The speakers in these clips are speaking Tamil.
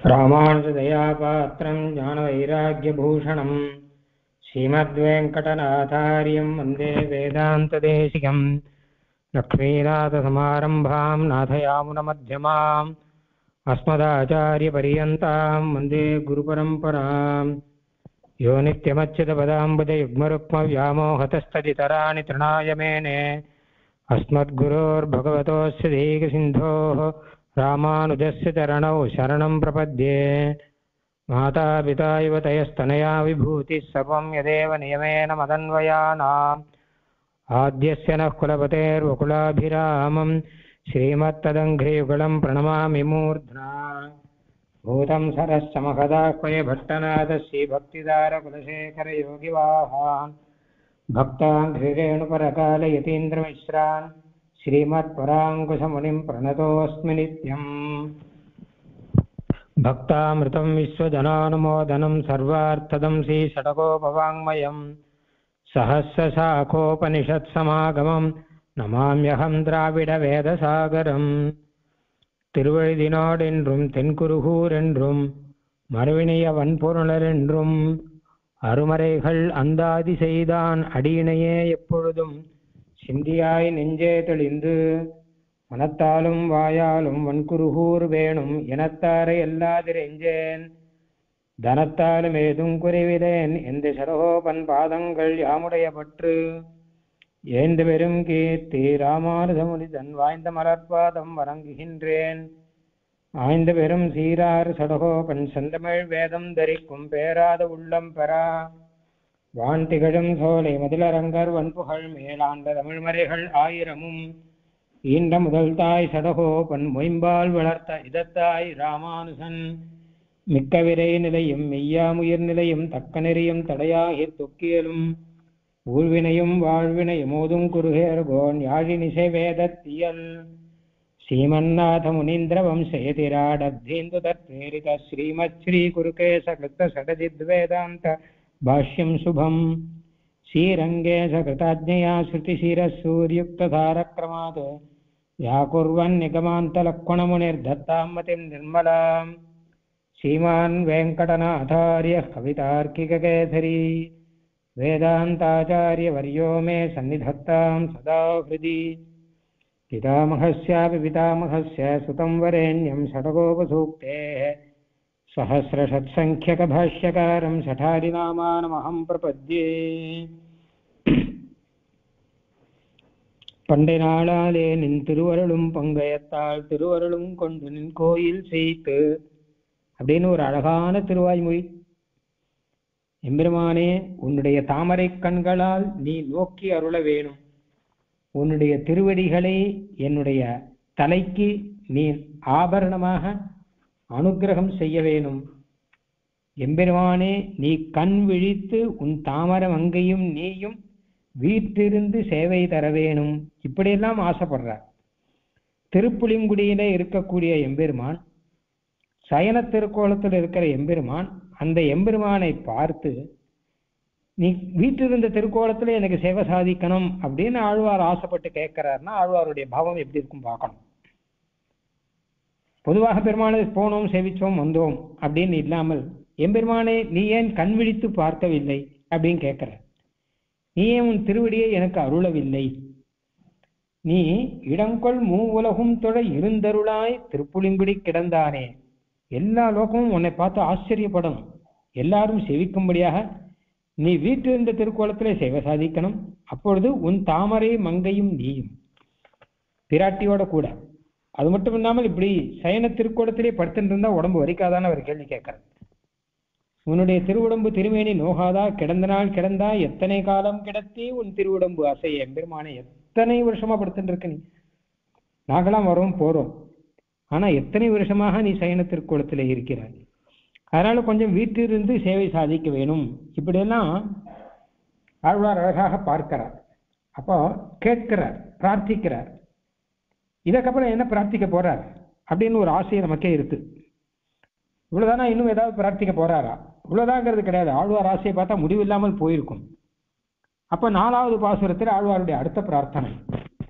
रामानुजदयापात्रम् ज्ञानवैराग्यभूषणम् श्रीमद्वेङ्कटनाथार्यम् वन्दे वेदान्तदेशिकम् लक्ष्मीनाथसमारम्भाम् नाथयामुनमध्यमाम् अस्मदाचार्यपर्यन्ताम् वन्दे गुरुपरम्पराम् यो नित्यमच्युतपदाम्बुजयुग्मरुक्मव्यामोहतस्तदितराणि तृणाय मेने अस्मद्गुरोर्भगवतोऽस्य देहिकसिन्धोः रामानुजस्य चरणौ शरणं प्रपद्ये मातापिता इव तयस्तनया विभूतिः सर्वं यदेव नियमेन मदन्वयानाम् आद्यस्य नः कुलपतेर्वकुलाभिरामम् श्रीमत्तदङ्घ्रियुगलं प्रणमामि मूर्ध्ना भूतं सरश्च महदाह्वय भट्टनाथ श्रीभक्तिदारकुलशेखरयोगिवाहान् भक्तान् श्रीरेणुपरकालयतीन्द्रमिश्रान् श्रीमत्पराङ्कुशमुनिं प्रणतोऽस्मि नित्यम् भक्तामृतं विश्वजनानुमोदनं सर्वार्थदं श्रीषडकोपवाङ्मयम् सहस्रशाखोपनिषत्समागमं நமாமியகம் திராவிட வேதசாகரம் திருவழுதினாடென்றும் தென்குருகூர் என்றும் மறுவினைய வன்பொருளர் என்றும் அருமறைகள் அந்தாதி செய்தான் அடியினையே எப்பொழுதும் சிந்தியாய் நெஞ்சே தெளிந்து மனத்தாலும் வாயாலும் வன்குருகூர் வேணும் இனத்தாரை எல்லாதிரெஞ்சேன் தனத்தாலும் ஏதும் குறைவிலேன் எந்த சரகோபன் பாதங்கள் யாமுடைய பற்று ஏந்து பெரும் கீர்த்தி ராமானுஜமுனிதன் வாய்ந்த மலர்பாதம் வணங்குகின்றேன் ஆய்ந்த பெரும் சீரார் சடகோபன் செந்தமிழ் வேதம் தரிக்கும் பேராத உள்ளம் பெறா வான் திகழும் சோலை மதிலரங்கர் வன்புகழ் மேலாண்ட தமிழ்மறைகள் ஆயிரமும் ஈண்ட முதல் தாய் சடகோபன் மொயம்பால் வளர்த்த இதத்தாய் ராமானுசன் மிக்க விரை நிலையும் மெய்யாமுயிர் நிலையும் தக்க நெறியும் தடையாகி தொக்கியலும் ஊழ்வினையும் வாழ்வினையும் மோதும் குருகேர்கோன் யாழினிசை வேதத்தியல் श्रीमन्नाथ मुनीन्द्र वंशयतिराडब्धीन्दु तत्प्रेरित श्रीमत् श्रीकुरुकेश कृत षडजिद्वेदान्त भाष्यं शुभम् श्रीरङ्गे सकृताज्ञया श्रुतिशिरः सूर्युक्तधारक्रमात् व्याकुर्वन्निगमान्तलक्ष्मणमुनिर्दत्तां मतिं निर्मलाम् श्रीमान् वेङ्कटनाथार्यः कवितार्किककेसरी वेदान्ताचार्यवर्यो मे सन्निधत्तां सदा हृदि पितामहस्यापि पितामहस्य सुतं वरेण्यं षडगोपसूक्तेः सहस्रषट्सङ्ख्यकभाष्यकारं शठारिनामानमहं प्रपद्ये பண்டை நாளாலே நின் திருவருளும் பங்கயத்தால் திருவருளும் கொண்டு நின் கோயில் செய்து அப்படின்னு ஒரு அழகான திருவாய்மொழி எம்பெருமானே உன்னுடைய தாமரை கண்களால் நீ நோக்கி அருள வேணும் உன்னுடைய திருவடிகளை என்னுடைய தலைக்கு நீ ஆபரணமாக அனுகிரகம் செய்ய வேணும் எம்பெருமானே நீ கண் விழித்து உன் தாமரம் அங்கேயும் நீயும் வீட்டிருந்து சேவை தர வேணும் இப்படியெல்லாம் ஆசைப்படுறார் திருப்புலிங்குடியில இருக்கக்கூடிய எம்பெருமான் சயன திருக்கோலத்தில் இருக்கிற எம்பெருமான் அந்த எம்பெருமானை பார்த்து நீ வீட்டிலிருந்த திருக்கோலத்துல எனக்கு சேவை சாதிக்கணும் அப்படின்னு ஆழ்வார் ஆசைப்பட்டு கேட்கிறாருன்னா ஆழ்வாருடைய பாவம் எப்படி இருக்கும் பார்க்கணும் பொதுவாக பெருமானை போனோம் சேவிச்சோம் வந்தோம் அப்படின்னு இல்லாமல் எம்பெருமானை நீ ஏன் கண் விழித்து பார்க்கவில்லை அப்படின்னு கேட்கிற நீ ஏன் உன் திருவடியை எனக்கு அருளவில்லை நீ இடங்கொள் மூ உலகும் தொழ இருந்தருளாய் திருப்புலிங்குடி கிடந்தானே எல்லா லோகமும் உன்னை பார்த்து ஆச்சரியப்படணும் எல்லாரும் செவிக்கும்படியாக நீ வீட்டிலிருந்த திருக்கோலத்திலே சேவை சாதிக்கணும் அப்பொழுது உன் தாமரை மங்கையும் நீயும் பிராட்டியோட கூட அது மட்டும் இல்லாமல் இப்படி சயன திருக்கோலத்திலே படுத்துட்டு இருந்தா உடம்பு வரிக்காதான்னு அவர் கேள்வி கேட்கிறார் உன்னுடைய திருவுடம்பு திருமேனி நோகாதா கிடந்த நாள் கிடந்தா எத்தனை காலம் கிடத்தி உன் திருவுடம்பு அசைய எம்பெருமானே எத்தனை வருஷமா படுத்துட்டு இருக்க நீ நாங்களாம் வரோம் போறோம் ஆனா எத்தனை வருஷமாக நீ சயன திருக்கோலத்திலே இருக்கிறாய் அதனால கொஞ்சம் வீட்டிலிருந்து சேவை சாதிக்க வேணும் இப்படியெல்லாம் ஆழ்வார் அழகாக பார்க்கிறார் அப்போ கேட்கிறார் பிரார்த்திக்கிறார் இதுக்கப்புறம் என்ன பிரார்த்திக்க போறார் அப்படின்னு ஒரு ஆசை நமக்கே இருக்கு இவ்வளவுதானா இன்னும் ஏதாவது பிரார்த்திக்க போறாரா இவ்வளவுதாங்கிறது கிடையாது ஆழ்வார் ஆசையை பார்த்தா முடிவில்லாமல் போயிருக்கும் அப்ப நாலாவது பாசுரத்தில் ஆழ்வாருடைய அடுத்த பிரார்த்தனை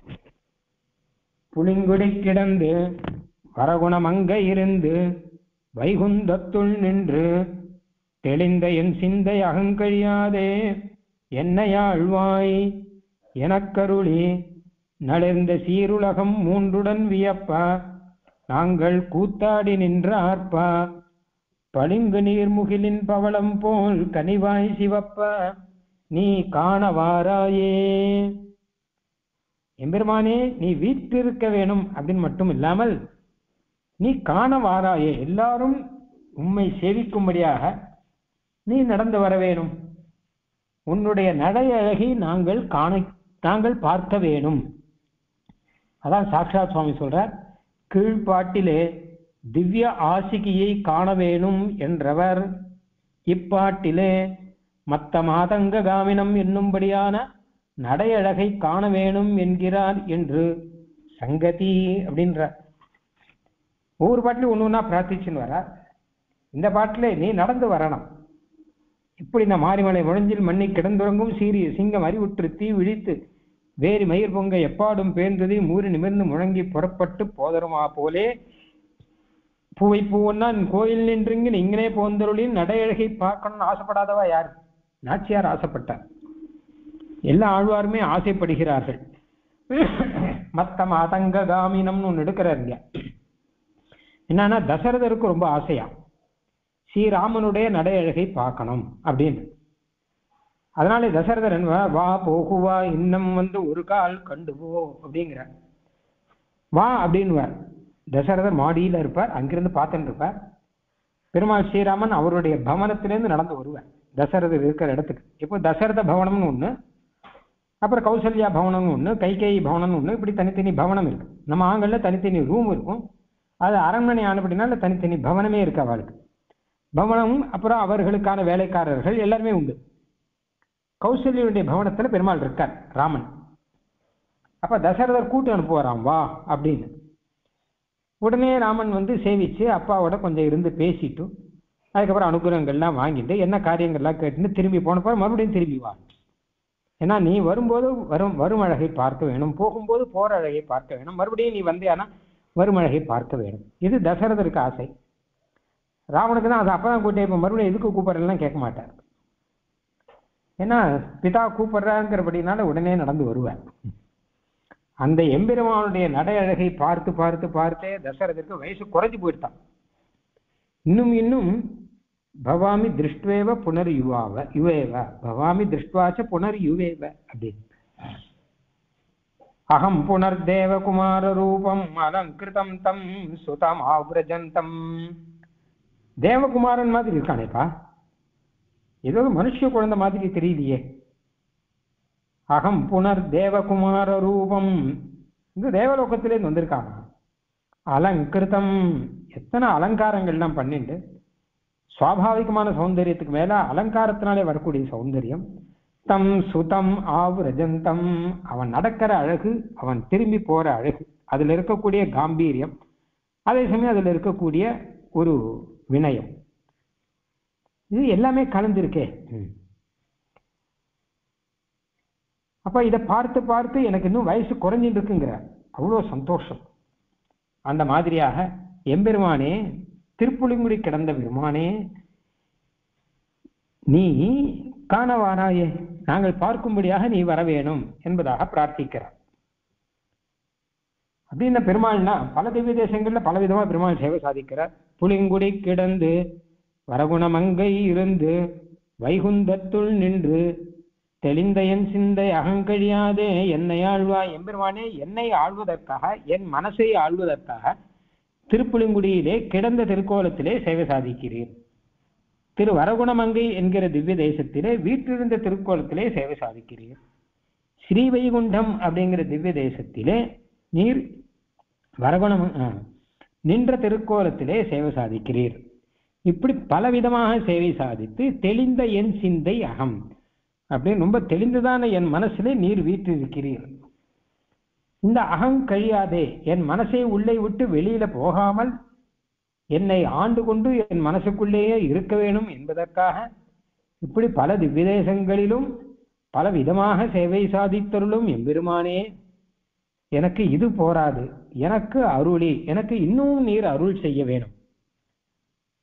புளிங்குடி கிடந்து வரகுணமங்க இருந்து வைகுந்தத்துள் நின்று தெளிந்த என் சிந்தை அகங்கழியாதே என்னையாழ்வாய் எனக்கருளி நலிர்ந்த சீருலகம் மூன்றுடன் வியப்ப நாங்கள் கூத்தாடி நின்ற ஆர்ப்பா பளிங்கு நீர்முகிலின் பவளம் போல் கனிவாய் சிவப்ப நீ காணவாராயே எம்பெருமானே நீ வீற்றிருக்க வேணும் அப்படின்னு மட்டும் இல்லாமல் நீ காண வாராயே எல்லாரும் உம்மை சேவிக்கும்படியாக நீ நடந்து வர வேணும் உன்னுடைய நடை அழகி நாங்கள் காண நாங்கள் பார்க்க வேணும் அதான் சாக்ஷாத் சுவாமி சொல்றார் கீழ்ப்பாட்டிலே திவ்ய ஆசிகியை காண வேணும் என்றவர் இப்பாட்டிலே மத்த மாதங்க காமினம் என்னும்படியான நடையழகை காண வேணும் என்கிறார் என்று சங்கதி அப்படின்றார் ஒவ்வொரு பாட்டிலும் ஒன்று ஒன்றா பிரார்த்திச்சுன்னு வரா இந்த பாட்டிலே நீ நடந்து வரணும் இப்படி இந்த மாரிமலை முழஞ்சில் மண்ணி கிடந்துறங்கும் சீரிய சிங்கம் அறிவுற்று தீ விழித்து வேறு மயிர் பொங்க எப்பாடும் பேர்ந்தது மூறி நிமிர்ந்து முழங்கி புறப்பட்டு போதருமா போலே பூவை பூவன்னா கோயில் நின்றுங்க இங்கனே போந்தருளின் நடையழகை பார்க்கணும்னு ஆசைப்படாதவா யார் நாச்சியார் ஆசைப்பட்டார் எல்லா ஆழ்வாருமே ஆசைப்படுகிறார்கள் மத்த மாதங்க காமினம்னு ஒன்று எடுக்கிறாருங்க என்னன்னா தசரதருக்கு ரொம்ப ஆசையா ஸ்ரீராமனுடைய நடையழகை பார்க்கணும் அப்படின்னு அதனால தசரதரன் வா வா போகுவா இன்னும் வந்து ஒரு கால் கண்டு போ அப்படிங்கிற வா அப்படின்னுவார் தசரதர் மாடியில இருப்பார் அங்கிருந்து பார்த்துட்டு இருப்பார் பெருமாள் ஸ்ரீராமன் அவருடைய பவனத்திலேருந்து நடந்து வருவார் தசரதர் இருக்கிற இடத்துக்கு இப்போ தசரத பவனம்னு ஒண்ணு அப்புறம் கௌசல்யா பவனம்னு ஒண்ணு கைகேயி பவனம்னு ஒண்ணு இப்படி தனித்தனி பவனம் இருக்கு நம்ம ஆங்கல்ல தனித்தனி ரூம் இருக்கும் அது அரண்மனை ஆனப்படினால தனித்தனி பவனமே இருக்கு அவளுக்கு பவனம் அப்புறம் அவர்களுக்கான வேலைக்காரர்கள் எல்லாருமே உண்டு கௌசல்யனுடைய பவனத்துல பெருமாள் இருக்கார் ராமன் அப்ப தசரதர் கூட்டு அனுப்புவாராம் வா அப்படின்னு உடனே ராமன் வந்து சேவிச்சு அப்பாவோட கொஞ்சம் இருந்து பேசிட்டு அதுக்கப்புறம் அனுகிரகங்கள்லாம் வாங்கிட்டு என்ன காரியங்கள்லாம் கேட்டுன்னு திரும்பி போனப்போ மறுபடியும் திரும்பி வா ஏன்னா நீ வரும்போது வரும் வரும் அழகை பார்க்க வேணும் போகும்போது போற அழகை பார்க்க வேணும் மறுபடியும் நீ வந்தியானா வரும் அழகை பார்க்க வேணும் இது தசரதருக்கு ஆசை ராவனுக்கு தான் அது அப்பதான் கூட்டே இப்போ மறுபடியும் எதுக்கு கூப்பிடுறதுலாம் கேட்க மாட்டார் ஏன்னா பிதா கூப்பிடுறாங்கிறபடினால உடனே நடந்து வருவார் அந்த எம்பெருமானுடைய நடை அழகை பார்த்து பார்த்து பார்த்தே தசரதற்கு வயசு குறைஞ்சு போயிட்டான் இன்னும் இன்னும் பவாமி திருஷ்டுவேவ புனர் யுவாவ யுவேவ பவாமி திருஷ்டுவாச்ச புனர் யுவேவ அப்படின்னு அகம் புனர் தேவகுமார ரூபம் அலங்கிருதம் தம் சுதம் ஆவ்ரஜந்தம் தேவகுமாரன் மாதிரி இருக்கானேப்பா ஏதோ மனுஷ குழந்தை மாதிரி தெரியலையே அகம் புனர் தேவகுமார ரூபம் இந்த தேவலோகத்திலேருந்து வந்திருக்காங்க அலங்கிருதம் எத்தனை அலங்காரங்கள்லாம் பண்ணிட்டு சுவாபாவிகமான சௌந்தரியத்துக்கு மேல அலங்காரத்தினாலே வரக்கூடிய சௌந்தரியம் தம் சுதம் ஆவு ரஜந்தம் அவன் நடக்கிற அழகு அவன் திரும்பி போற அழகு அதுல இருக்கக்கூடிய காம்பீரியம் அதே சமயம் அதுல இருக்கக்கூடிய ஒரு வினயம் இது எல்லாமே கலந்திருக்கே அப்ப இதை பார்த்து பார்த்து எனக்கு இன்னும் வயசு குறைஞ்சிட்டு இருக்குங்கிற அவ்வளோ சந்தோஷம் அந்த மாதிரியாக எம்பெருமானே திருப்புலிங்குடி கிடந்த பெருமானே நீ காண வாராயே நாங்கள் பார்க்கும்படியாக நீ வர வேணும் என்பதாக பிரார்த்திக்கிறார் அப்படின்னா பெருமாள்னா பல திவ்ய தேசங்கள்ல பல விதமா பெருமாள் சேவை சாதிக்கிறார் புலிங்குடி கிடந்து வரகுணமங்கை இருந்து வைகுந்தத்துள் நின்று தெளிந்த என் சிந்தை அகங்கழியாதே என்னை ஆழ்வாய் எம்பெருமானே என்னை ஆழ்வதற்காக என் மனசை ஆழ்வதற்காக திருப்புலிங்குடியிலே கிடந்த திருக்கோலத்திலே சேவை சாதிக்கிறீர் திரு வரகுணமங்கை என்கிற திவ்ய தேசத்திலே வீற்றிருந்த திருக்கோலத்திலே சேவை சாதிக்கிறீர் ஸ்ரீவைகுண்டம் அப்படிங்கிற திவ்ய தேசத்திலே நீர் வரகுணம் நின்ற திருக்கோலத்திலே சேவை சாதிக்கிறீர் இப்படி பலவிதமாக சேவை சாதித்து தெளிந்த என் சிந்தை அகம் அப்படின்னு ரொம்ப தெளிந்துதான என் மனசிலே நீர் வீற்றிருக்கிறீர் இந்த அகம் கழியாதே என் மனசை உள்ளே விட்டு வெளியில போகாமல் என்னை ஆண்டு கொண்டு என் மனசுக்குள்ளேயே இருக்க வேணும் என்பதற்காக இப்படி பல திவ்யதேசங்களிலும் பல விதமாக சேவை சாதித்தருளும் எம்பெருமானே எனக்கு இது போராது எனக்கு அருளி எனக்கு இன்னும் நீர் அருள் செய்ய வேணும்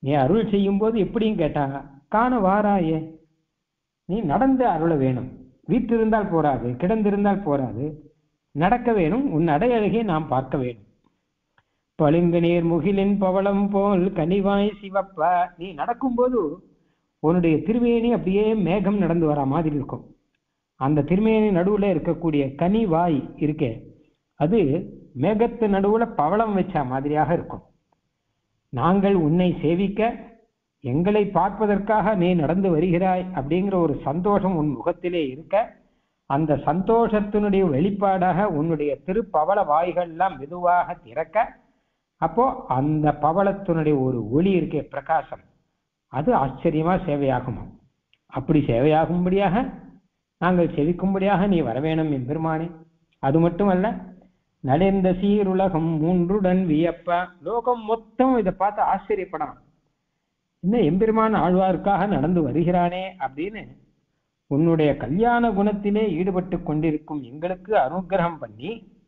நீ அருள் செய்யும் போது எப்படியும் கேட்டாங்க காண வாராயே நீ நடந்து அருள வேணும் வீற்றிருந்தால் போராது கிடந்திருந்தால் போராது நடக்க வேணும் உன் நடையழகை நாம் பார்க்க வேணும் பளிங்கு நீர் முகிலின் பவளம் போல் கனிவாய் சிவப்ப நீ நடக்கும்போது உன்னுடைய திருமேனி அப்படியே மேகம் நடந்து வர மாதிரி இருக்கும் அந்த திருமேனி நடுவுல இருக்கக்கூடிய கனிவாய் இருக்கே அது மேகத்து நடுவுல பவளம் வச்ச மாதிரியாக இருக்கும் நாங்கள் உன்னை சேவிக்க எங்களை பார்ப்பதற்காக நீ நடந்து வருகிறாய் அப்படிங்கிற ஒரு சந்தோஷம் உன் முகத்திலே இருக்க அந்த சந்தோஷத்தினுடைய வெளிப்பாடாக உன்னுடைய திருப்பவள வாய்கள்லாம் மெதுவாக திறக்க அப்போ அந்த பவளத்தினுடைய ஒரு ஒளி இருக்கே பிரகாசம் அது ஆச்சரியமா சேவையாகுமா அப்படி சேவையாகும்படியாக நாங்கள் செவிக்கும்படியாக நீ வரவேணும் என் பெருமானே அது மட்டுமல்ல நலிந்த சீருலகம் மூன்றுடன் வியப்ப லோகம் மொத்தம் இதை பார்த்து ஆச்சரியப்படலாம் இன்னும் எம்பெருமான் ஆழ்வாருக்காக நடந்து வருகிறானே அப்படின்னு உன்னுடைய கல்யாண குணத்திலே ஈடுபட்டு கொண்டிருக்கும் எங்களுக்கு அனுகிரகம் பண்ணி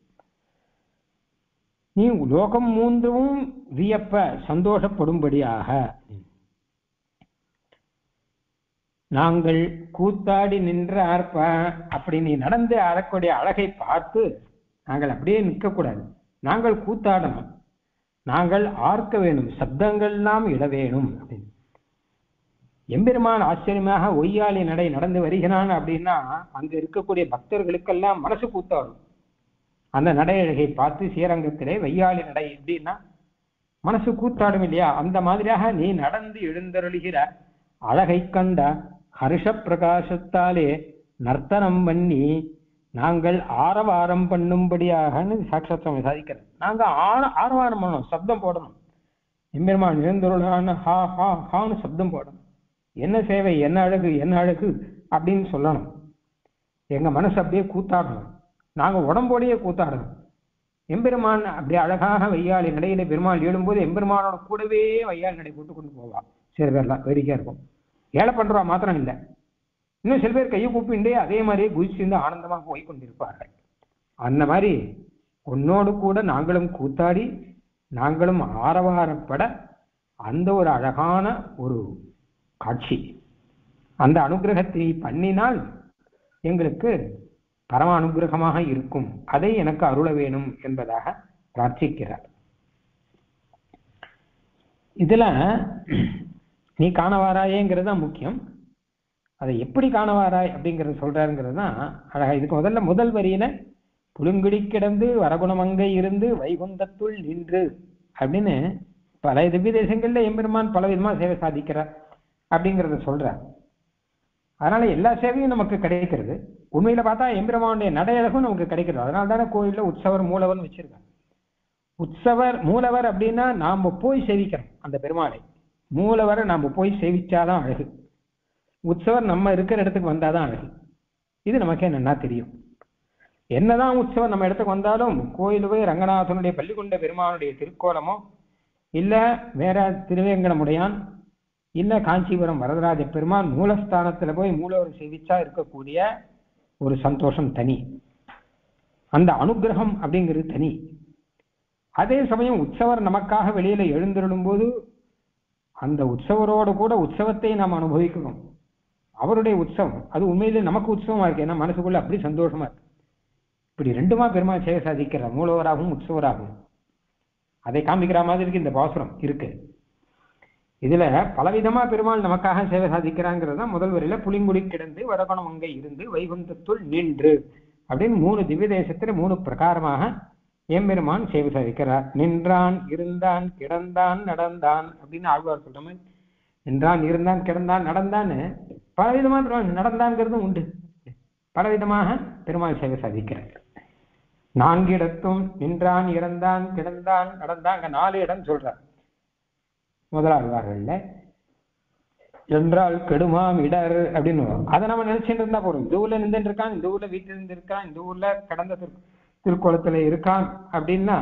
நீ லோகம் மூன்றும் வியப்ப சந்தோஷப்படும்படியாக நாங்கள் கூத்தாடி நின்ற ஆர்ப்ப அப்படி நீ நடந்து ஆடக்கூடிய அழகை பார்த்து நாங்கள் அப்படியே நிற்கக்கூடாது நாங்கள் கூத்தாடணும் நாங்கள் ஆர்க்க வேணும் சப்தங்கள்லாம் இட வேணும் அப்படின்னு எம்பெருமான் ஆச்சரியமாக ஒய்யாளி நடை நடந்து வருகிறான் அப்படின்னா அங்க இருக்கக்கூடிய பக்தர்களுக்கெல்லாம் மனசு கூத்தாடும் அந்த நடையழகை பார்த்து ஸ்ரீரங்கத்திலே வையாளி நடை எப்படின்னா மனசு கூத்தாடும் இல்லையா அந்த மாதிரியாக நீ நடந்து எழுந்தருளுகிற அழகை கண்ட ஹர்ஷ பிரகாசத்தாலே நர்த்தனம் பண்ணி நாங்கள் ஆரவாரம் பண்ணும்படியாகன்னு சாட்சாத் சுவாமி சாதிக்கிறேன் நாங்க ஆர ஆரவாரம் பண்ணணும் சப்தம் போடணும் எம்பெருமான் எழுந்தருளான ஹா ஹா ஹான்னு சப்தம் போடணும் என்ன சேவை என்ன அழகு என்ன அழகு அப்படின்னு சொல்லணும் எங்க மனசு அப்படியே கூத்தாடணும் நாங்க உடம்போடையே கூத்தாடணும் எம்பெருமான் அப்படியே அழகாக வையாளி நடையில பெருமாள் எழும்போது எம்பெருமானோட கூடவே வையாளி நடை போட்டு கொண்டு போவா சில பேர்லாம் வேடிக்கையா இருக்கும் ஏழை பண்றவா மாத்திரம் இல்லை இன்னும் சில பேர் கையை கூப்பிண்டே அதே மாதிரியே குதிச்சிருந்து ஆனந்தமாக போய் கொண்டிருப்பார்கள் அந்த மாதிரி உன்னோடு கூட நாங்களும் கூத்தாடி நாங்களும் ஆரவாரப்பட அந்த ஒரு அழகான ஒரு காட்சி அந்த அனுகிரகத்தை பண்ணினால் எங்களுக்கு பரம அனுகிரகமாக இருக்கும் அதை எனக்கு அருள வேணும் என்பதாக பிரார்த்திக்கிறார் இதுல நீ காணவாராயேங்கிறது தான் முக்கியம் அதை எப்படி காணவாராய் அப்படிங்கறத சொல்றாருங்கிறது தான் அழகா இதுக்கு முதல்ல முதல் வரியில புழுங்குடி கிடந்து வரகுணமங்கை இருந்து வைகுந்தத்துள் நின்று அப்படின்னு பல திவ்ய தேசங்கள்ல எம்பெருமான் பல விதமா சேவை சாதிக்கிறார் அப்படிங்கிறத சொல்றார் அதனால எல்லா சேவையும் நமக்கு கிடைக்கிறது உண்மையில பார்த்தா எம்பெருமானுடைய நடையழகும் நமக்கு கிடைக்கிறது அதனால தானே கோயில்ல உற்சவர் மூலவன் வச்சிருக்காங்க உற்சவர் மூலவர் அப்படின்னா நாம போய் சேவிக்கிறோம் அந்த பெருமாளை மூலவரை நாம போய் சேவிச்சாதான் அழகு உற்சவர் நம்ம இருக்கிற இடத்துக்கு வந்தாதான் அழகு இது நமக்கே நன்னா தெரியும் என்னதான் உற்சவர் நம்ம இடத்துக்கு வந்தாலும் கோயில் போய் ரங்கநாதனுடைய பள்ளிக்கொண்ட பெருமானுடைய திருக்கோலமோ இல்ல வேற திருவேங்கடமுடையான் இல்ல காஞ்சிபுரம் வரதராஜ பெருமான் மூலஸ்தானத்துல போய் மூலவர் சேவிச்சா இருக்கக்கூடிய ஒரு சந்தோஷம் தனி அந்த அனுகிரகம் அப்படிங்கிறது தனி அதே சமயம் உற்சவர் நமக்காக வெளியில எழுந்திருளும் போது அந்த உற்சவரோடு கூட உற்சவத்தை நாம் அனுபவிக்கிறோம் அவருடைய உற்சவம் அது உண்மையிலே நமக்கு உற்சவமா இருக்கு ஏன்னா மனசுக்குள்ள அப்படி சந்தோஷமா இருக்கு இப்படி ரெண்டுமா பெருமாள் சேவை சாதிக்கிறார் மூலவராகவும் உற்சவராகவும் அதை காமிக்கிற மாதிரி இந்த பாசுரம் இருக்கு இதுல பலவிதமா பெருமாள் நமக்காக சேவை சாதிக்கிறாங்கிறது தான் முதல் வரையில புளிங்குடி கிடந்து வடகணம் அங்கே இருந்து வைகுந்தத்துள் நின்று அப்படின்னு மூணு திவ்ய தேசத்துல மூணு பிரகாரமாக எம்பெருமான் சேவை சாதிக்கிறார் நின்றான் இருந்தான் கிடந்தான் நடந்தான் அப்படின்னு ஆழ்வார் சொல்ற மாதிரி நின்றான் இருந்தான் கிடந்தான் நடந்தான்னு பலவிதமா பெருமாள் நடந்தான்ங்கிறதும் உண்டு பலவிதமாக பெருமாள் சேவை சாதிக்கிறார் நான்கு இடத்தும் நின்றான் இறந்தான் கிடந்தான் நடந்தான் அங்க நாலு இடம் சொல்றார் முதலாழ்வார்கள்ல என்றால் கெடுமாம் இடர் அப்படின்னு வரும் அதை நம்ம நினைச்சுட்டு இருந்தா போறோம் இந்த ஊர்ல நின்று இருக்கான் இந்த ஊர்ல வீட்டுல இருந்து இருக்கான் இந்த ஊர்ல கடந்த திரு திருக்கோலத்துல இருக்கான் அப்படின்னா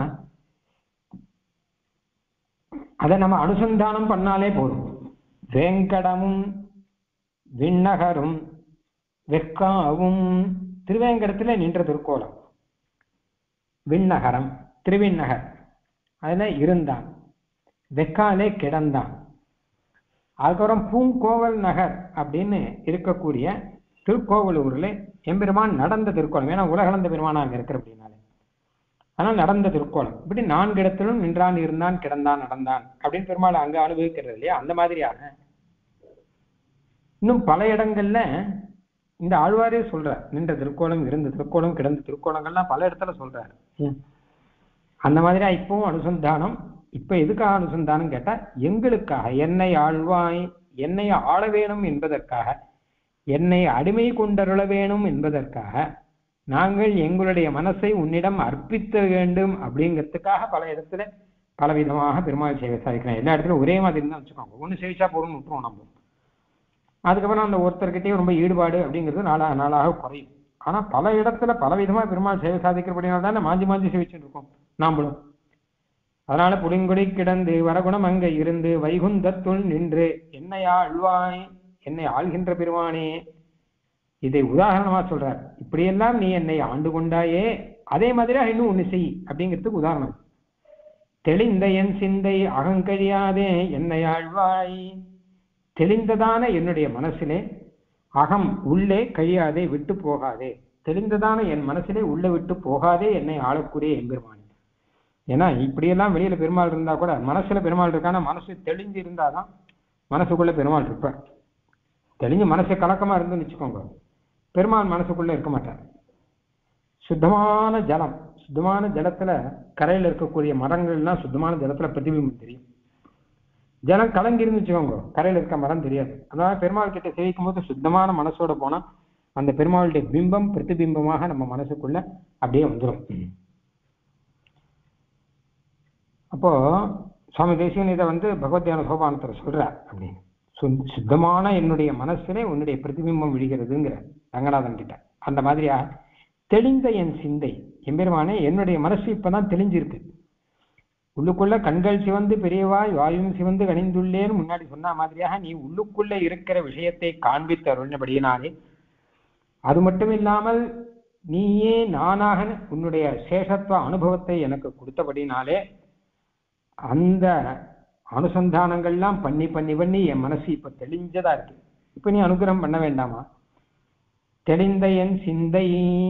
அதை நம்ம அனுசந்தானம் பண்ணாலே போதும் வேங்கடமும் விண்ணகரும் வெக்காவும் திருவேங்கடத்துல நின்ற திருக்கோலம் விண்ணகரம் திருவிண்ணகர் அதுல இருந்தான் வெக்காலே கிடந்தான் அதுக்கப்புறம் பூங்கோவல் நகர் அப்படின்னு இருக்கக்கூடிய திருக்கோவலூர்ல எம்பெருமான் நடந்த திருக்கோலம் ஏன்னா உலகளந்த பெருமானா அங்க இருக்கிற அப்படின்னாலே ஆனால் நடந்த திருக்கோலம் இப்படி நான்கு இடத்திலும் நின்றான் இருந்தான் கிடந்தான் நடந்தான் அப்படின்னு பெருமாள் அங்க அனுபவிக்கிறது இல்லையா அந்த மாதிரியாக இன்னும் பல இடங்கள்ல இந்த ஆழ்வாரே சொல்றார் நின்ற திருக்கோலம் இருந்த திருக்கோலம் கிடந்த திருக்கோலங்கள்லாம் பல இடத்துல சொல்றாரு அந்த மாதிரியா இப்பவும் அனுசந்தானம் இப்ப எதுக்காக அனுசந்தானம் கேட்டா எங்களுக்காக என்னை ஆழ்வாய் என்னை ஆள வேணும் என்பதற்காக என்னை அடிமை கொண்டருள வேணும் என்பதற்காக நாங்கள் எங்களுடைய மனசை உன்னிடம் அர்ப்பித்த வேண்டும் அப்படிங்கிறதுக்காக பல இடத்துல பலவிதமாக பெருமாள் சேவை சாதிக்கிறேன் எல்லா இடத்துலயும் ஒரே மாதிரி தான் வச்சுக்கோங்க ஒண்ணு சேவிச்சா போறோம்னு விட்டுருவோம் நம்ம அதுக்கப்புறம் அந்த ஒருத்தர்கிட்டயும் ரொம்ப ஈடுபாடு அப்படிங்கிறது நாளாக நாளாக குறையும் ஆனா பல இடத்துல பல விதமா பெருமாள் சேவை சாதிக்கிறபடினால தானே மாஞ்சி மாஞ்சி சேவிச்சுட்டு இருக்கோம் நாம்பளும் அதனால புலிங்குடி கிடந்து வரகுணம் அங்க இருந்து வைகுந்தத்துள் நின்று என்னை ஆழ்வாய் என்னை ஆள்கின்ற பெருமானே இதை உதாரணமா சொல்றார் இப்படியெல்லாம் நீ என்னை ஆண்டு கொண்டாயே அதே மாதிரியா இன்னும் ஒண்ணு செய் அப்படிங்கிறதுக்கு உதாரணம் தெளிந்த என் சிந்தை அகங்கழியாதே என்னை ஆழ்வாய் தெளிந்ததான என்னுடைய மனசிலே அகம் உள்ளே கழியாதே விட்டு போகாதே தெளிந்ததான என் மனசிலே உள்ளே விட்டு போகாதே என்னை ஆளக்கூடிய எம்பெருமானே ஏன்னா இப்படியெல்லாம் வெளியில பெருமாள் இருந்தா கூட மனசுல பெருமாள் இருக்கானா மனசு தெளிஞ்சு இருந்தாதான் மனசுக்குள்ள பெருமாள் இருப்பார் தெளிஞ்சு மனசு கலக்கமா இருந்துன்னு வச்சுக்கோங்க பெருமாள் மனசுக்குள்ள இருக்க மாட்டார் சுத்தமான ஜலம் சுத்தமான ஜலத்துல கரையில இருக்கக்கூடிய மரங்கள்லாம் சுத்தமான ஜலத்துல பிரதிபிம்பம் தெரியும் ஜலம் கலங்கி இருந்து வச்சுக்கோங்க கரையில இருக்க மரம் தெரியாது அதனால பெருமாள் கிட்ட சேவிக்கும் போது சுத்தமான மனசோட போனா அந்த பெருமாளுடைய பிம்பம் பிரதிபிம்பமாக நம்ம மனசுக்குள்ள அப்படியே வந்துடும் அப்போ சுவாமி தேசியன் இதை வந்து பகவத்யான சோபானத்தில் சொல்றார் அப்படின்னு சு- சுத்தமான என்னுடைய மனசிலே உன்னுடைய பிரதிபிம்பம் விழுகிறதுங்கிற ரங்கநாதன் கிட்ட அந்த மாதிரியா தெளிந்த என் சிந்தை எம்பெருமானே என்னுடைய மனசு இப்பதான் தெளிஞ்சிருக்கு உள்ளுக்குள்ள கண்கள் சிவந்து பெரியவாய் வாயும் சிவந்து கணிந்துள்ளேன்னு முன்னாடி சொன்ன மாதிரியாக நீ உள்ளுக்குள்ள இருக்கிற விஷயத்தை காண்பித்து அருள்னபடியினாலே அது மட்டும் இல்லாமல் நீயே நானாக உன்னுடைய சேஷத்துவ அனுபவத்தை எனக்கு கொடுத்தபடினாலே அந்த அனுசந்தானங்கள்லாம் பண்ணி பண்ணி பண்ணி என் மனசு இப்ப தெளிஞ்சதா இருக்கு இப்ப நீ அனுகிரகம் பண்ண வேண்டாமா தெளிந்த என் சிந்தை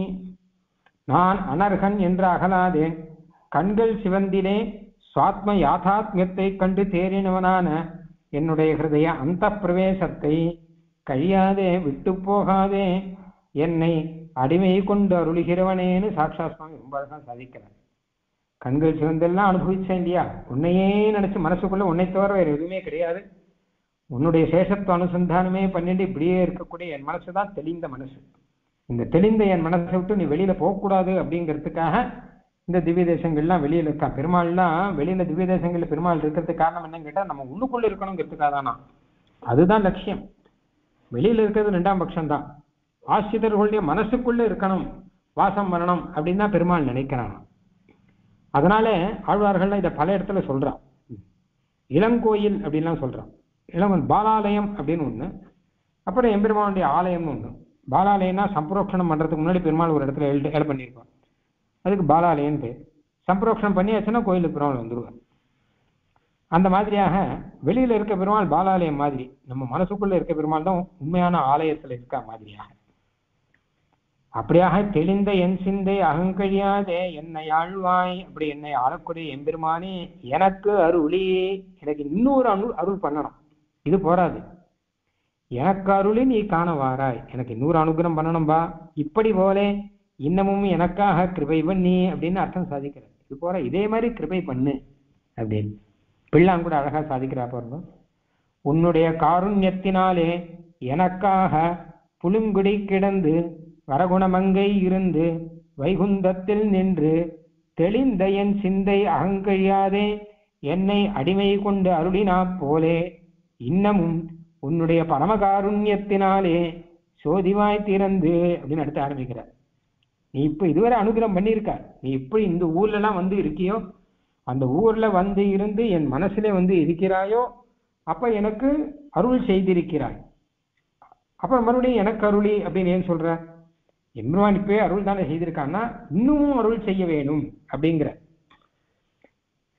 நான் அனர்கன் என்று அகலாதேன் கண்கள் சிவந்திலே சுவாத்ம யாதாத்மியத்தை கண்டு தேறினவனான என்னுடைய ஹிருதய அந்த பிரவேசத்தை கழியாதே விட்டு போகாதே என்னை அடிமை கொண்டு அருளுகிறவனேன்னு சாட்சா சுவாமி ரொம்ப அழகா சாதிக்கிறார் கண்கள் சிவந்தெல்லாம் அனுபவிச்சேன் இல்லையா உன்னையே நினைச்சு மனசுக்குள்ள உன்னை தவிர வேற எதுவுமே கிடையாது உன்னுடைய சேஷத்துவ அனுசந்தானமே பண்ணிட்டு இப்படியே இருக்கக்கூடிய என் மனசு தான் தெளிந்த மனசு இந்த தெளிந்த என் மனசை விட்டு நீ வெளியில போகக்கூடாது அப்படிங்கிறதுக்காக இந்த திவ்ய தேசங்கள்லாம் வெளியில இருக்கா பெருமாள்லாம் வெளியில திவ்ய தேசங்கள்ல பெருமாள் இருக்கிறதுக்கு காரணம் என்னன்னு கேட்டா நம்ம உள்ளுக்குள்ள இருக்கணுங்கிறதுக்காக தானா அதுதான் லட்சியம் வெளியில இருக்கிறது ரெண்டாம் பட்சம் தான் ஆசிரியர்களுடைய மனசுக்குள்ள இருக்கணும் வாசம் பண்ணணும் அப்படின்னு தான் பெருமாள் நினைக்கிறான் அதனால ஆழ்வார்கள்லாம் இதை பல இடத்துல சொல்றான் இளங்கோயில் அப்படின்லாம் சொல்றான் இளங்கோயில் பாலாலயம் அப்படின்னு ஒண்ணு அப்புறம் எம்பெருமானுடைய ஆலயம்னு ஒண்ணு பாலாலயம்னா சம்பரோக்ஷணம் பண்றதுக்கு முன்னாடி பெருமாள் ஒரு இடத்துல எழு ஏழை பண்ணியிருப்பான் அதுக்கு பாலாலயம்னு பேர் சம்பரோக்ஷணம் பண்ணியாச்சுன்னா கோயிலுக்கு பெருமாள் வந்துருவார் அந்த மாதிரியாக வெளியில இருக்க பெருமாள் பாலாலயம் மாதிரி நம்ம மனசுக்குள்ள இருக்க பெருமாள் தான் உண்மையான ஆலயத்துல இருக்க மாதிரியாக அப்படியாக தெளிந்த என் சிந்தை அகங்கழியாதே என்னை ஆழ்வாய் அப்படி என்னை ஆளக்கூடிய எம்பெருமானே எனக்கு அருளி எனக்கு இன்னொரு அருள் அருள் பண்ணணும் இது போராது எனக்கு அருளி நீ காண வாராய் எனக்கு இன்னொரு அனுகிரகம் பண்ணணும்பா இப்படி போலே இன்னமும் எனக்காக கிருபை பண்ணி அப்படின்னு அர்த்தம் சாதிக்கிறார் இது போல இதே மாதிரி கிருபை பண்ணு அப்படின்னு பிள்ளான் கூட அழகா சாதிக்கிறா பாருங்க உன்னுடைய காருண்யத்தினாலே எனக்காக புலுங்குடி கிடந்து வரகுணமங்கை இருந்து வைகுந்தத்தில் நின்று தெளிந்த என் சிந்தை அகங்கழியாதே என்னை அடிமை கொண்டு அருளினா போலே இன்னமும் உன்னுடைய பரமகாருண்யத்தினாலே சோதிவாய் திறந்து அப்படின்னு அடுத்து ஆரம்பிக்கிறார் நீ இப்ப இதுவரை அனுகிரகம் பண்ணியிருக்க நீ எப்படி இந்த ஊர்ல எல்லாம் வந்து இருக்கியோ அந்த ஊர்ல வந்து இருந்து என் மனசுல வந்து இருக்கிறாயோ அப்ப எனக்கு அருள் செய்திருக்கிறாய் அப்புறம் மறுபடியும் எனக்கு அருளி அப்படின்னு ஏன் சொல்ற எம்பெருமான் இப்பவே அருள் தானே செய்திருக்கான்னா இன்னமும் அருள் செய்ய வேணும் அப்படிங்கிற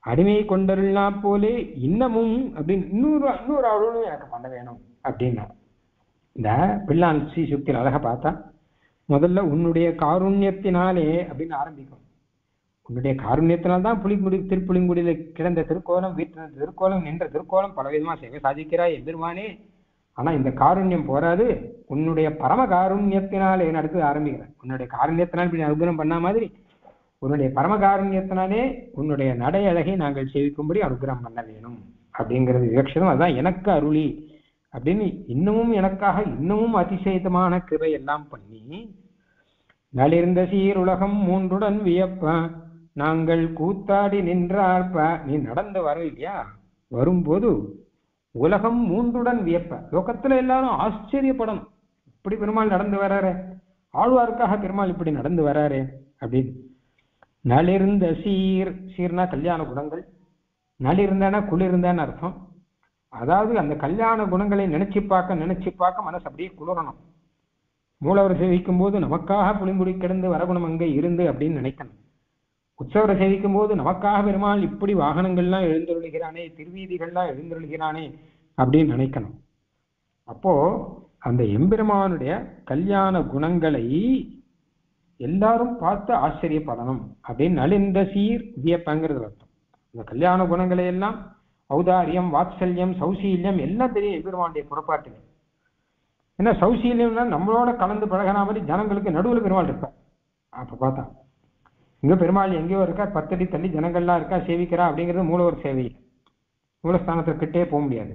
அடிமை கொண்டருள்னா போலே இன்னமும் அப்படின்னு இன்னொரு இன்னொரு அருளும் எனக்கு பண்ண வேணும் அப்படின்னா இந்த பிள்ளான் ஸ்ரீ சுக்தியில் அழகா பார்த்தா முதல்ல உன்னுடைய காருண்யத்தினாலே அப்படின்னு ஆரம்பிக்கும் உன்னுடைய காருண்யத்தினால் தான் புலிங்குடி திருப்புலிங்குடியில கிடந்த திருக்கோலம் வீட்டின திருக்கோலம் நின்ற திருக்கோலம் பல விதமா சேவை சாதிக்கிறாய் எம்பெருமானே ஆனா இந்த காருண்யம் போராது உன்னுடைய பரம காருண்யத்தினாலே அடுத்து ஆரம்பிக்கிறேன் உன்னுடைய காருண்யத்தினால் இப்படி அனுகிரகம் பண்ண மாதிரி உன்னுடைய பரம காருண்யத்தினாலே உன்னுடைய நடை அழகை நாங்கள் சேவிக்கும்படி அனுகிரகம் பண்ண வேணும் அப்படிங்கிறது விவக்ஷதம் அதான் எனக்கு அருளி அப்படின்னு இன்னமும் எனக்காக இன்னமும் அதிசயத்தமான கிருபை எல்லாம் பண்ணி நலிர்ந்த சீர் உலகம் மூன்றுடன் வியப்ப நாங்கள் கூத்தாடி நின்றார்ப்ப நீ நடந்து வர இல்லையா வரும்போது உலகம் மூன்றுடன் வியப்ப லோகத்துல எல்லாரும் ஆச்சரியப்படணும் இப்படி பெருமாள் நடந்து வராரே ஆழ்வாருக்காக பெருமாள் இப்படி நடந்து வராரே அப்படின்னு நலிர்ந்த சீர் சீர்னா கல்யாண குணங்கள் நலிர்ந்தன குளிர்ந்தன்னு அர்த்தம் அதாவது அந்த கல்யாண குணங்களை நினைச்சு பார்க்க நினைச்சு பார்க்க மனசு அப்படியே குளிரணும் மூலவர் சேவிக்கும் போது நமக்காக புளிங்குடி கிடந்து வரகுணம் அங்கே இருந்து அப்படின்னு நினைக்கணும் உற்சவரை சேவிக்கும் போது நமக்காக பெருமாள் இப்படி வாகனங்கள்லாம் எழுந்தருளுகிறானே திருவீதிகள்லாம் எழுந்தருளுகிறானே அப்படின்னு நினைக்கணும் அப்போ அந்த எம்பெருமானுடைய கல்யாண குணங்களை எல்லாரும் பார்த்து ஆச்சரியப்படணும் அப்படின்னு நலிந்த சீர் வியப்பங்கிறது அர்த்தம் இந்த கல்யாண குணங்களை எல்லாம் ஔதாரியம் வாத்சல்யம் சௌசீல்யம் எல்லாம் தெரியும் எம்பெருமானுடைய புறப்பாட்டுல ஏன்னா சௌசீல்யம்னா நம்மளோட கலந்து பழகின மாதிரி ஜனங்களுக்கு நடுவில் பெருமாள் இருப்பார் அப்ப பார்த்தா இங்க பெருமாள் எங்கேயோ இருக்கா பத்தடி தள்ளி ஜனங்கள்லாம் இருக்கா சேவிக்கிறா அப்படிங்கிறது மூலவர் சேவை மூலஸ்தானத்துக்கிட்டே போக முடியாது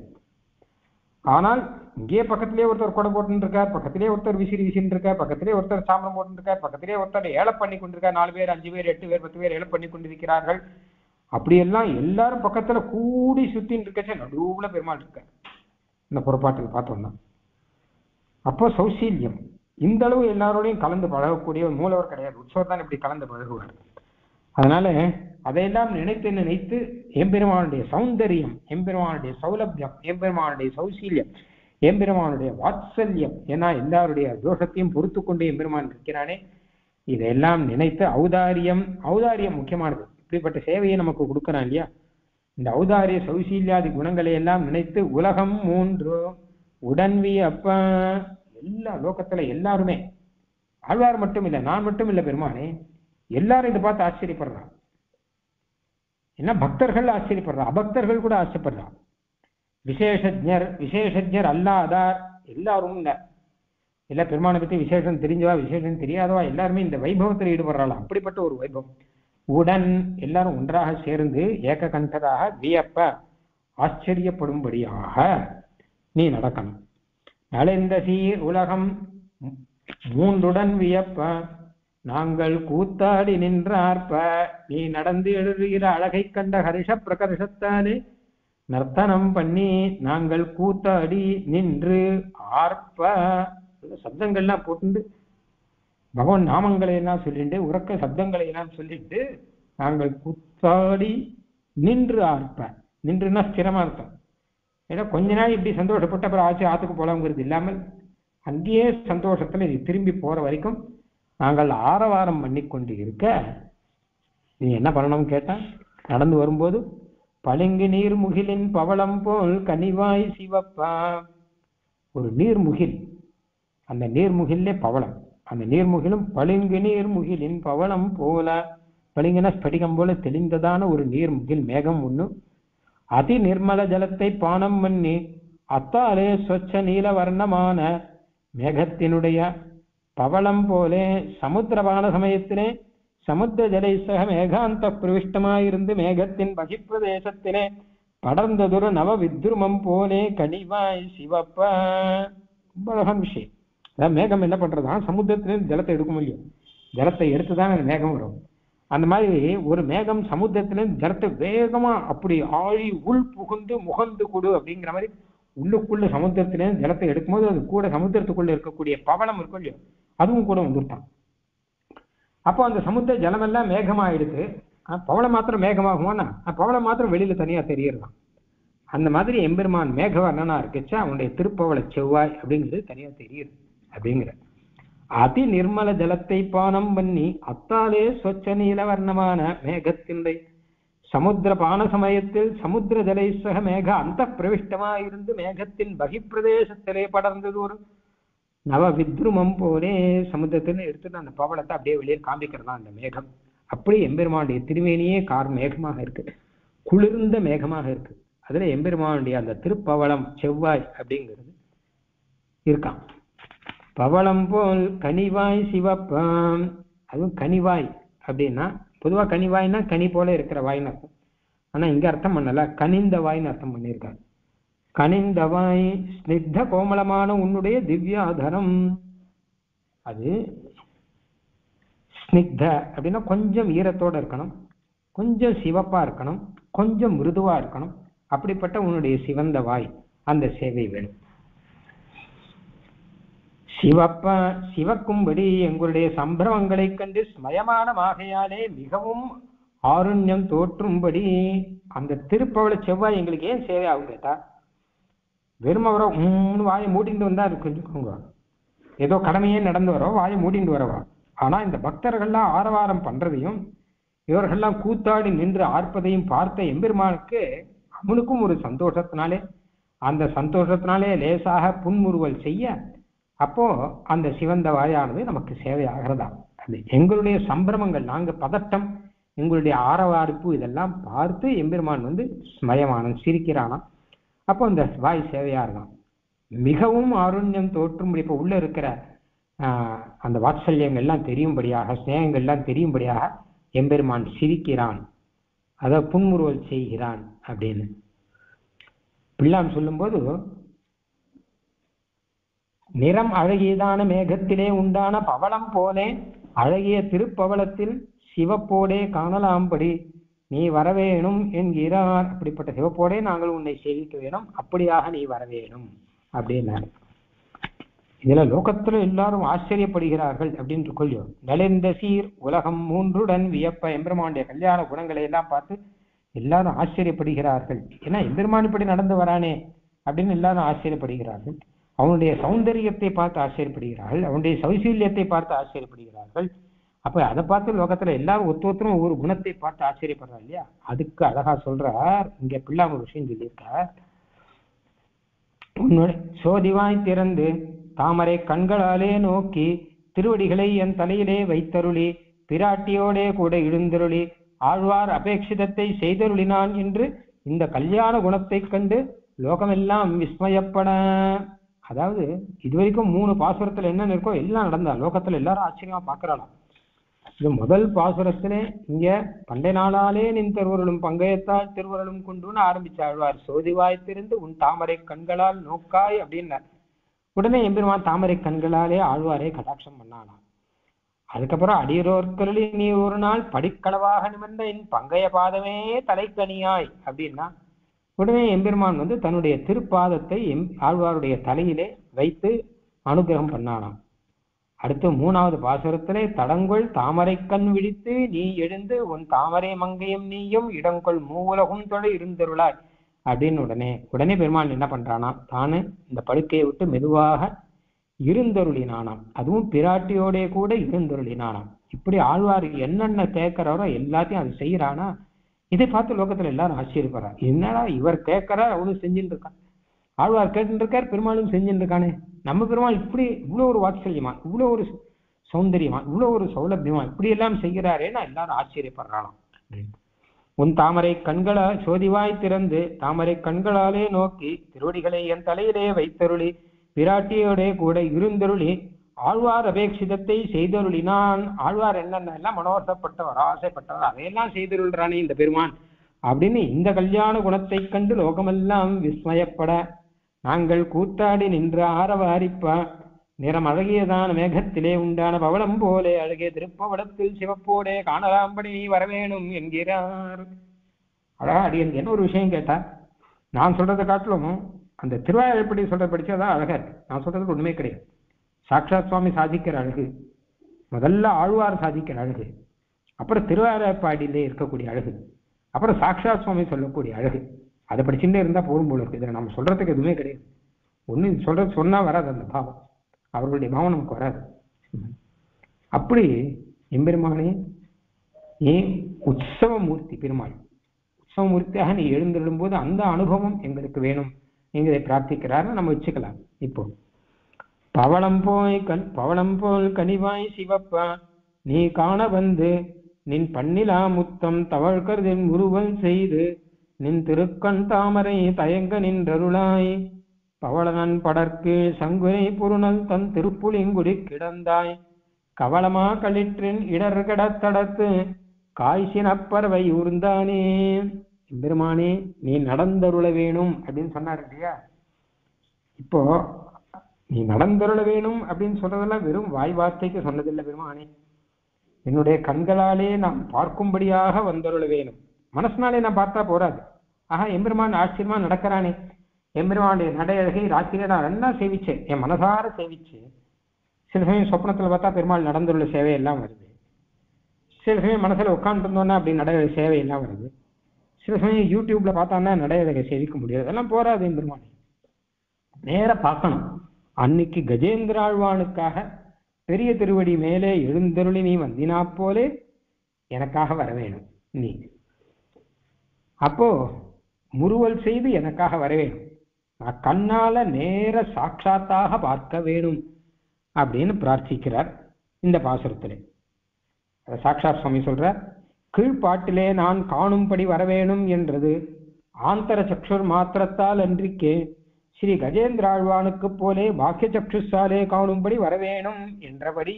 ஆனால் இங்கேயே பக்கத்திலே ஒருத்தர் கொடை போட்டுன்னு இருக்கார் பக்கத்திலே ஒருத்தர் விசிறி விசின்னு இருக்கார் பக்கத்திலே ஒருத்தர் சாம்பரம் போட்டு இருக்கார் பக்கத்திலே ஒருத்தர் ஏழை பண்ணி கொண்டிருக்கார் நாலு பேர் அஞ்சு பேர் எட்டு பேர் பத்து பேர் ஏழை பண்ணி கொண்டிருக்கிறார்கள் அப்படியெல்லாம் எல்லாரும் பக்கத்துல கூடி சுத்தின்னு இருக்கச்சே நடுவுல பெருமாள் இருக்கார் இந்த புறப்பாட்டில் பார்த்தோம்னா அப்போ சௌசீல்யம் இந்த அளவு எல்லாரோடையும் கலந்து பழகக்கூடிய ஒரு மூலவர் கிடையாது உற்சவர் தான் இப்படி கலந்து பழகுவார் அதனால அதையெல்லாம் நினைத்து நினைத்து எம்பெருமானுடைய சௌந்தரியம் எம்பெருமானுடைய சௌலபியம் எம்பெருமானுடைய சௌசீல்யம் எம்பெருமானுடைய வாத்சல்யம் ஏன்னா எல்லாருடைய தோஷத்தையும் பொறுத்து கொண்டு எம்பெருமான் இருக்கிறானே இதையெல்லாம் நினைத்து ஔதாரியம் ஔதாரியம் முக்கியமானது இப்படிப்பட்ட சேவையை நமக்கு கொடுக்கறான் இல்லையா இந்த ஔதாரிய சௌசீல்யாதி குணங்களை எல்லாம் நினைத்து உலகம் மூன்று உடன்வி அப்ப எல்லா லோகத்துல எல்லாருமே ஆழ்வார் மட்டும் இல்லை நான் மட்டும் இல்லை பெருமானே எல்லாரும் இதை பார்த்து ஆச்சரியப்படுறான் ஏன்னா பக்தர்கள் ஆச்சரியப்படுறா அபக்தர்கள் கூட ஆச்சரியப்படுறா விசேஷஜர் விசேஷஜர் அல்லாதார் எல்லாரும் இல்ல இல்ல பெருமானை பத்தி விசேஷம் தெரிஞ்சவா விசேஷம் தெரியாதவா எல்லாருமே இந்த வைபவத்தில் ஈடுபடுறாளாம் அப்படிப்பட்ட ஒரு வைபவம் உடன் எல்லாரும் ஒன்றாக சேர்ந்து ஏக கண்டதாக வியப்ப ஆச்சரியப்படும்படியாக நீ நடக்கணும் நலிந்த சீர் உலகம் மூன்றுடன் வியப்ப நாங்கள் கூத்தாடி நின்றார்ப்ப நீ நடந்து எழுதுகிற அழகை கண்ட ஹரிஷ பிரகர்ஷத்தானே நர்த்தனம் பண்ணி நாங்கள் கூத்தாடி நின்று ஆர்ப்ப சப்தங்கள்லாம் போட்டு பகவான் நாமங்களை எல்லாம் சொல்லிட்டு உறக்க சப்தங்களை எல்லாம் சொல்லிட்டு நாங்கள் கூத்தாடி நின்று ஆர்ப்ப நின்றுனா ஸ்திரமா இருக்கும் ஏன்னா கொஞ்ச நாள் இப்படி சந்தோஷப்பட்டு அப்புறம் ஆச்சு ஆத்துக்கு போலாம்ங்கிறது இல்லாமல் அங்கேயே சந்தோஷத்துல இது திரும்பி போற வரைக்கும் நாங்கள் ஆரவாரம் பண்ணி கொண்டு இருக்க நீ என்ன பண்ணணும் கேட்டா நடந்து வரும்போது பளிங்கு நீர் முகிலின் பவளம் போல் கனிவாய் சிவப்பா ஒரு நீர்முகில் அந்த நீர்முகிலே பவளம் அந்த நீர்முகிலும் பளிங்கு நீர் முகிலின் பவளம் போல பளிங்குன ஸ்படிகம் போல தெளிந்ததான ஒரு நீர்முகில் மேகம் ஒண்ணு அதி நிர்மல ஜலத்தை பானம் பண்ணி அத்தாலே சொச்ச நீல வர்ணமான மேகத்தினுடைய பவளம் போலே சமுத்திரபான சமயத்திலே சமுத்திர ஜலை சக மேகாந்த பிரவிஷ்டமாயிருந்து மேகத்தின் பகிப்பிரதேசத்திலே படர்ந்ததொரு நவ வித்ருமம் போலே கனிவாய் சிவப்ப ரொம்ப அழகான விஷயம் அதாவது மேகம் என்ன பண்றதா சமுத்திரத்திலிருந்து ஜலத்தை எடுக்க முடியும் ஜலத்தை எடுத்துதான் அந்த மேகம் வரும் அந்த மாதிரி ஒரு மேகம் சமுத்திரத்திலிருந்து ஜலத்தை வேகமா அப்படி ஆழி உள் புகுந்து முகந்து கொடு அப்படிங்கிற மாதிரி உள்ளுக்குள்ள சமுத்திரத்திலிருந்து ஜலத்தை எடுக்கும்போது அது கூட சமுத்திரத்துக்குள்ள இருக்கக்கூடிய பவளம் இருக்கும் இல்லையோ அதுவும் கூட வந்துட்டான் அப்போ அந்த சமுத்திர ஜலமெல்லாம் மேகமாயிடுது அஹ் பவளம் மாத்திரம் மேகமாகுமானா அஹ் பவளம் மாத்திரம் வெளியில தனியா தெரியறதாம் அந்த மாதிரி எம்பெருமான் மேகவர்ணனா இருக்குச்சா அவனுடைய திருப்பவள செவ்வாய் அப்படிங்கிறது தனியா தெரியுது அப்படிங்கிற அதி நிர்மல ஜலத்தை பானம் பண்ணி அத்தாலே சொச்ச நீலவர்ணமான மேகத்தினுடைய சமுத்திர பான சமயத்தில் சமுத்திர ஜலைசக மேக அந்த பிரவிஷ்டமாயிருந்து மேகத்தின் பகிப்பிரதேசத்திலே படர்ந்தது ஒரு நவ வித்ருமம் போலே சமுத்திரத்தில் எடுத்துட்டு அந்த பவளத்தை அப்படியே வெளியே காமிக்கிறதா அந்த மேகம் அப்படி எம்பெருமானுடைய திருமேனியே கார் மேகமாக இருக்கு குளிர்ந்த மேகமாக இருக்கு அதுல எம்பெருமானுடைய அந்த திருப்பவளம் செவ்வாய் அப்படிங்கிறது இருக்கான் பவளம் போல் கனிவாய் சிவப்பாம் அதுவும் கனிவாய் அப்படின்னா பொதுவா கனிவாய்னா கனி போல இருக்கிற வாய்னு அர்த்தம் ஆனா இங்க அர்த்தம் பண்ணல கனிந்த வாய்னு அர்த்தம் பண்ணியிருக்காங்க கனிந்த வாய் ஸ்னிக்த கோமளமான உன்னுடைய திவ்யாதரம் அது ஸ்னிக்த அப்படின்னா கொஞ்சம் ஈரத்தோட இருக்கணும் கொஞ்சம் சிவப்பா இருக்கணும் கொஞ்சம் மிருதுவா இருக்கணும் அப்படிப்பட்ட உன்னுடைய சிவந்த வாய் அந்த சேவை வேணும் சிவப்ப சிவக்கும்படி எங்களுடைய சம்பிரமங்களைக் கண்டு ஸ்மயமானமாகையாலே மிகவும் ஆருண்யம் தோற்றும்படி அந்த திருப்பவள செவ்வாய் எங்களுக்கு ஏன் சேவை ஆகும் கேட்டா வெறும் அவரை உம்னு வாயை மூடிட்டு வந்தா இருக்குங்க ஏதோ கடமையே நடந்து வரோம் வாயை மூடிட்டு வரவா ஆனா இந்த பக்தர்கள்லாம் ஆரவாரம் பண்றதையும் இவர்கள்லாம் கூத்தாடி நின்று ஆர்ப்பதையும் பார்த்த எம்பெருமானுக்கு அவனுக்கும் ஒரு சந்தோஷத்தினாலே அந்த சந்தோஷத்தினாலே லேசாக புன்முறுவல் செய்ய அப்போ அந்த சிவந்த வாயானது நமக்கு சேவை ஆகிறதா அது எங்களுடைய சம்பிரமங்கள் நாங்க பதட்டம் எங்களுடைய ஆரவாரிப்பு இதெல்லாம் பார்த்து எம்பெருமான் வந்து ஸ்மயமானன் சிரிக்கிறானாம் அப்போ அந்த வாய் சேவையா இருக்கான் மிகவும் ஆருண்யம் தோற்றும்படி இப்போ உள்ள இருக்கிற ஆஹ், அந்த வாத்சல்யங்கள்லாம் தெரியும்படியாக ஸ்நேகங்கள்லாம் தெரியும்படியாக எம்பெருமான் சிரிக்கிறான் அதை புன்முறுவல் செய்கிறான் அப்படின்னு பிள்ளாம் சொல்லும்போது நிறம் அழகியதான மேகத்திலே உண்டான பவளம் போலே அழகிய திருப்பவளத்தில் சிவப்போடே காணலாம்படி நீ வரவேணும் என்கிறார் அப்படிப்பட்ட சிவப்போடே நாங்கள் உன்னை சேவிக்க வேணும் அப்படியாக நீ வரவேணும் அப்படின்னார் இதுல லோகத்துல எல்லாரும் ஆச்சரியப்படுகிறார்கள் அப்படின்னு கொள்ளியோ நலிந்த சீர் உலகம் மூன்றுடன் வியப்ப எம்பெருமானுடைய கல்யாண குணங்களை எல்லாம் பார்த்து எல்லாரும் ஆச்சரியப்படுகிறார்கள் ஏன்னா எம்பெருமான் இப்படி நடந்து வரானே அப்படின்னு எல்லாரும் ஆச்சரியப்படுகிறார்கள் அவனுடைய சௌந்தரியத்தை பார்த்து ஆச்சரியப்படுகிறார்கள் அவனுடைய சௌசீல்யத்தை பார்த்து ஆச்சரியப்படுகிறார்கள் அப்ப அதை பார்த்து லோகத்துல எல்லாரும் ஒத்து ஒருத்தரும் ஒவ்வொரு குணத்தை பார்த்து ஆச்சரியப்படுறா இல்லையா அதுக்கு அழகா சொல்றார் இங்க பிள்ளாம ஒரு விஷயம் சொல்லியிருக்கார் உன்னுடைய சோதிவாய் திறந்து தாமரை கண்களாலே நோக்கி திருவடிகளை என் தலையிலே வைத்தருளி பிராட்டியோடே கூட எழுந்தருளி ஆழ்வார் அபேட்சிதத்தை செய்தருளினான் என்று இந்த கல்யாண குணத்தைக் கண்டு லோகமெல்லாம் விஸ்மயப்பட அதாவது இதுவரைக்கும் மூணு பாசுரத்துல என்ன இருக்கோ எல்லாம் நடந்தா லோகத்துல எல்லாரும் ஆச்சரியமா பாக்குறாளாம் இது முதல் பாசுரத்திலே இங்க பண்டை நாளாலே நின் திருவருளும் பங்கயத்தால் திருவருளும் கொண்டுன்னு ஆரம்பிச்ச ஆழ்வார் சோதிவாய் திருந்து உன் தாமரை கண்களால் நோக்காய் அப்படின்னார் உடனே எம்பெருமான் தாமரை கண்களாலே ஆழ்வாரை கடாட்சம் பண்ணானாம் அதுக்கப்புறம் அடியோர்க்கருளி நீ ஒரு நாள் படிக்களவாக நிமிர்ந்த என் பங்கைய பாதமே தலைக்கணியாய் அப்படின்னா உடனே எம்பெருமான் வந்து தன்னுடைய திருப்பாதத்தை எம் ஆழ்வாருடைய தலையிலே வைத்து அனுகிரகம் பண்ணானாம் அடுத்து மூணாவது பாசுரத்திலே தடங்கொள் தாமரை கண் விழித்து நீ எழுந்து உன் தாமரை மங்கையும் நீயும் இடங்கொள் மூவுலகும் தொலை இருந்தருளாய் அப்படின்னு உடனே உடனே பெருமாள் என்ன பண்றானா தானு இந்த படுக்கையை விட்டு மெதுவாக இருந்தருளினானாம் அதுவும் பிராட்டியோடே கூட இருந்தருளினானாம் இப்படி ஆழ்வார் என்னென்ன கேட்கிறாரோ எல்லாத்தையும் அது செய்யறானா இதை பார்த்து லோகத்துல எல்லாரும் ஆச்சரியப்படுறா என்னடா இவர் கேட்கிறார் அவனும் செஞ்சுட்டு இருக்கான் ஆழ்வார் கேட்டுட்டு இருக்கார் பெருமாளும் செஞ்சுட்டு இருக்கானே நம்ம பெருமாள் இப்படி இவ்வளவு ஒரு வாத்சல்யமா இவ்வளவு ஒரு சௌந்தரியமா இவ்வளவு ஒரு சௌலபியமா இப்படி எல்லாம் செய்கிறாரேன்னா எல்லாரும் ஆச்சரியப்படுறானாம் உன் தாமரை கண்களா சோதிவாய் திறந்து தாமரை கண்களாலே நோக்கி திருவடிகளை என் தலையிலே வைத்தருளி பிராட்டியோட கூட இருந்தருளி ஆழ்வார் அபேட்சிதத்தை செய்தருளினான் ஆழ்வார் என்னென்ன எல்லாம் மனோசப்பட்டவர் ஆசைப்பட்டவர் அதையெல்லாம் செய்தருள்றானே இந்த பெருமான் அப்படின்னு இந்த கல்யாண குணத்தைக் கண்டு லோகமெல்லாம் விஸ்மயப்பட நாங்கள் கூத்தாடி நின்று ஆரவாரிப்ப நிறம் அழகியதான மேகத்திலே உண்டான பவளம் போலே அழகிய திருப்பவளத்தில் சிவப்போடே காணலாம்படி நீ வரவேணும் என்கிறார் அழகா அடியன் என்ன ஒரு விஷயம் கேட்டா நான் சொல்றதை காட்டிலும் அந்த திருவாயூர்படி சொல்றத படிச்சாதான் அழகா இருக்கு நான் சொல்றதுக்கு ஒண்ணுமே கிடையாது சாக்ஷாத் சுவாமி சாதிக்கிற அழகு முதல்ல ஆழ்வார் சாதிக்கிற அழகு அப்புறம் திருவாரப்பாடியிலே இருக்கக்கூடிய அழகு அப்புறம் சாக்ஷாத் சுவாமி சொல்லக்கூடிய அழகு அதை படிச்சுட்டே இருந்தா போதும் போல இருக்கு இதுல நம்ம சொல்றதுக்கு எதுவுமே கிடையாது ஒண்ணு சொல்றது சொன்னா வராது அந்த பாவம் அவர்களுடைய பாவம் நமக்கு வராது அப்படி எம்பெருமானே ஏன் உற்சவ மூர்த்தி பெருமாள் உற்சவமூர்த்தியாக நீ எழுந்திடும் போது அந்த அனுபவம் எங்களுக்கு வேணும் நீங்க இதை பிரார்த்திக்கிறாரு நம்ம வச்சுக்கலாம் இப்போ பவளம் போய் கண் பவளம் போல் கனிவாய் சிவப்பா நீ காண வந்து நின் பண்ணிலா முத்தம் தவழ்கருதின் உருவல் செய்து நின் திருக்கண் தாமரை தயங்க நின்றருளாய் பவளனன் படற்கு சங்குரை புருணல் தன் திருப்புலிங்குடி கிடந்தாய் கவளமா களிற்றின் இடர் கடத்தடத்து காய்ச்சினப்பறவை ஊர்ந்தானே பெருமானே நீ நடந்தருள வேணும் அப்படின்னு சொன்னார் இல்லையா இப்போ நீ நடந்தருள வேணும் அப்படின்னு சொல்றதெல்லாம் வெறும் வாய் வார்த்தைக்கு சொன்னதில்லை பெருமானே என்னுடைய கண்களாலே நாம் பார்க்கும்படியாக வந்தருள வேணும் மனசுனாலே நான் பார்த்தா போறாது ஆஹா எம்பெருமான் ஆச்சரியமா நடக்கிறானே எம்பெருமானுடைய நடையழகை ராத்திரியை நான் நல்லா சேவிச்சேன் என் மனசார சேவிச்சேன் சில சமயம் சொப்னத்துல பார்த்தா பெருமாள் நடந்துள்ள சேவை எல்லாம் வருது சில சமயம் மனசுல உட்காந்துட்டு இருந்தோன்னா அப்படி நடைய சேவை எல்லாம் வருது சில சமயம் யூடியூப்ல பார்த்தான்னா நடையழகை சேவிக்க முடியாது அதெல்லாம் போராது எம்பெருமானே நேர பார்க்கணும் அன்னைக்கு கஜேந்திராழ்வானுக்காக பெரிய திருவடி மேலே எழுந்தருளி நீ வந்தினா போலே எனக்காக வர வேணும் நீ அப்போ முறுவல் செய்து எனக்காக வர வேணும் நான் கண்ணால நேர சாட்சாத்தாக பார்க்க வேணும் அப்படின்னு பிரார்த்திக்கிறார் இந்த பாசுரத்திலே சாட்சாத் சுவாமி சொல்றார் கீழ்ப்பாட்டிலே நான் காணும்படி வரவேணும் என்றது ஆந்தர சக்ஷுர் மாத்திரத்தால் அன்றிக்கே ஸ்ரீ கஜேந்திராழ்வானுக்கு போலே பாக்கிய சக்ஷுசாலே காணும்படி வரவேணும் என்றபடி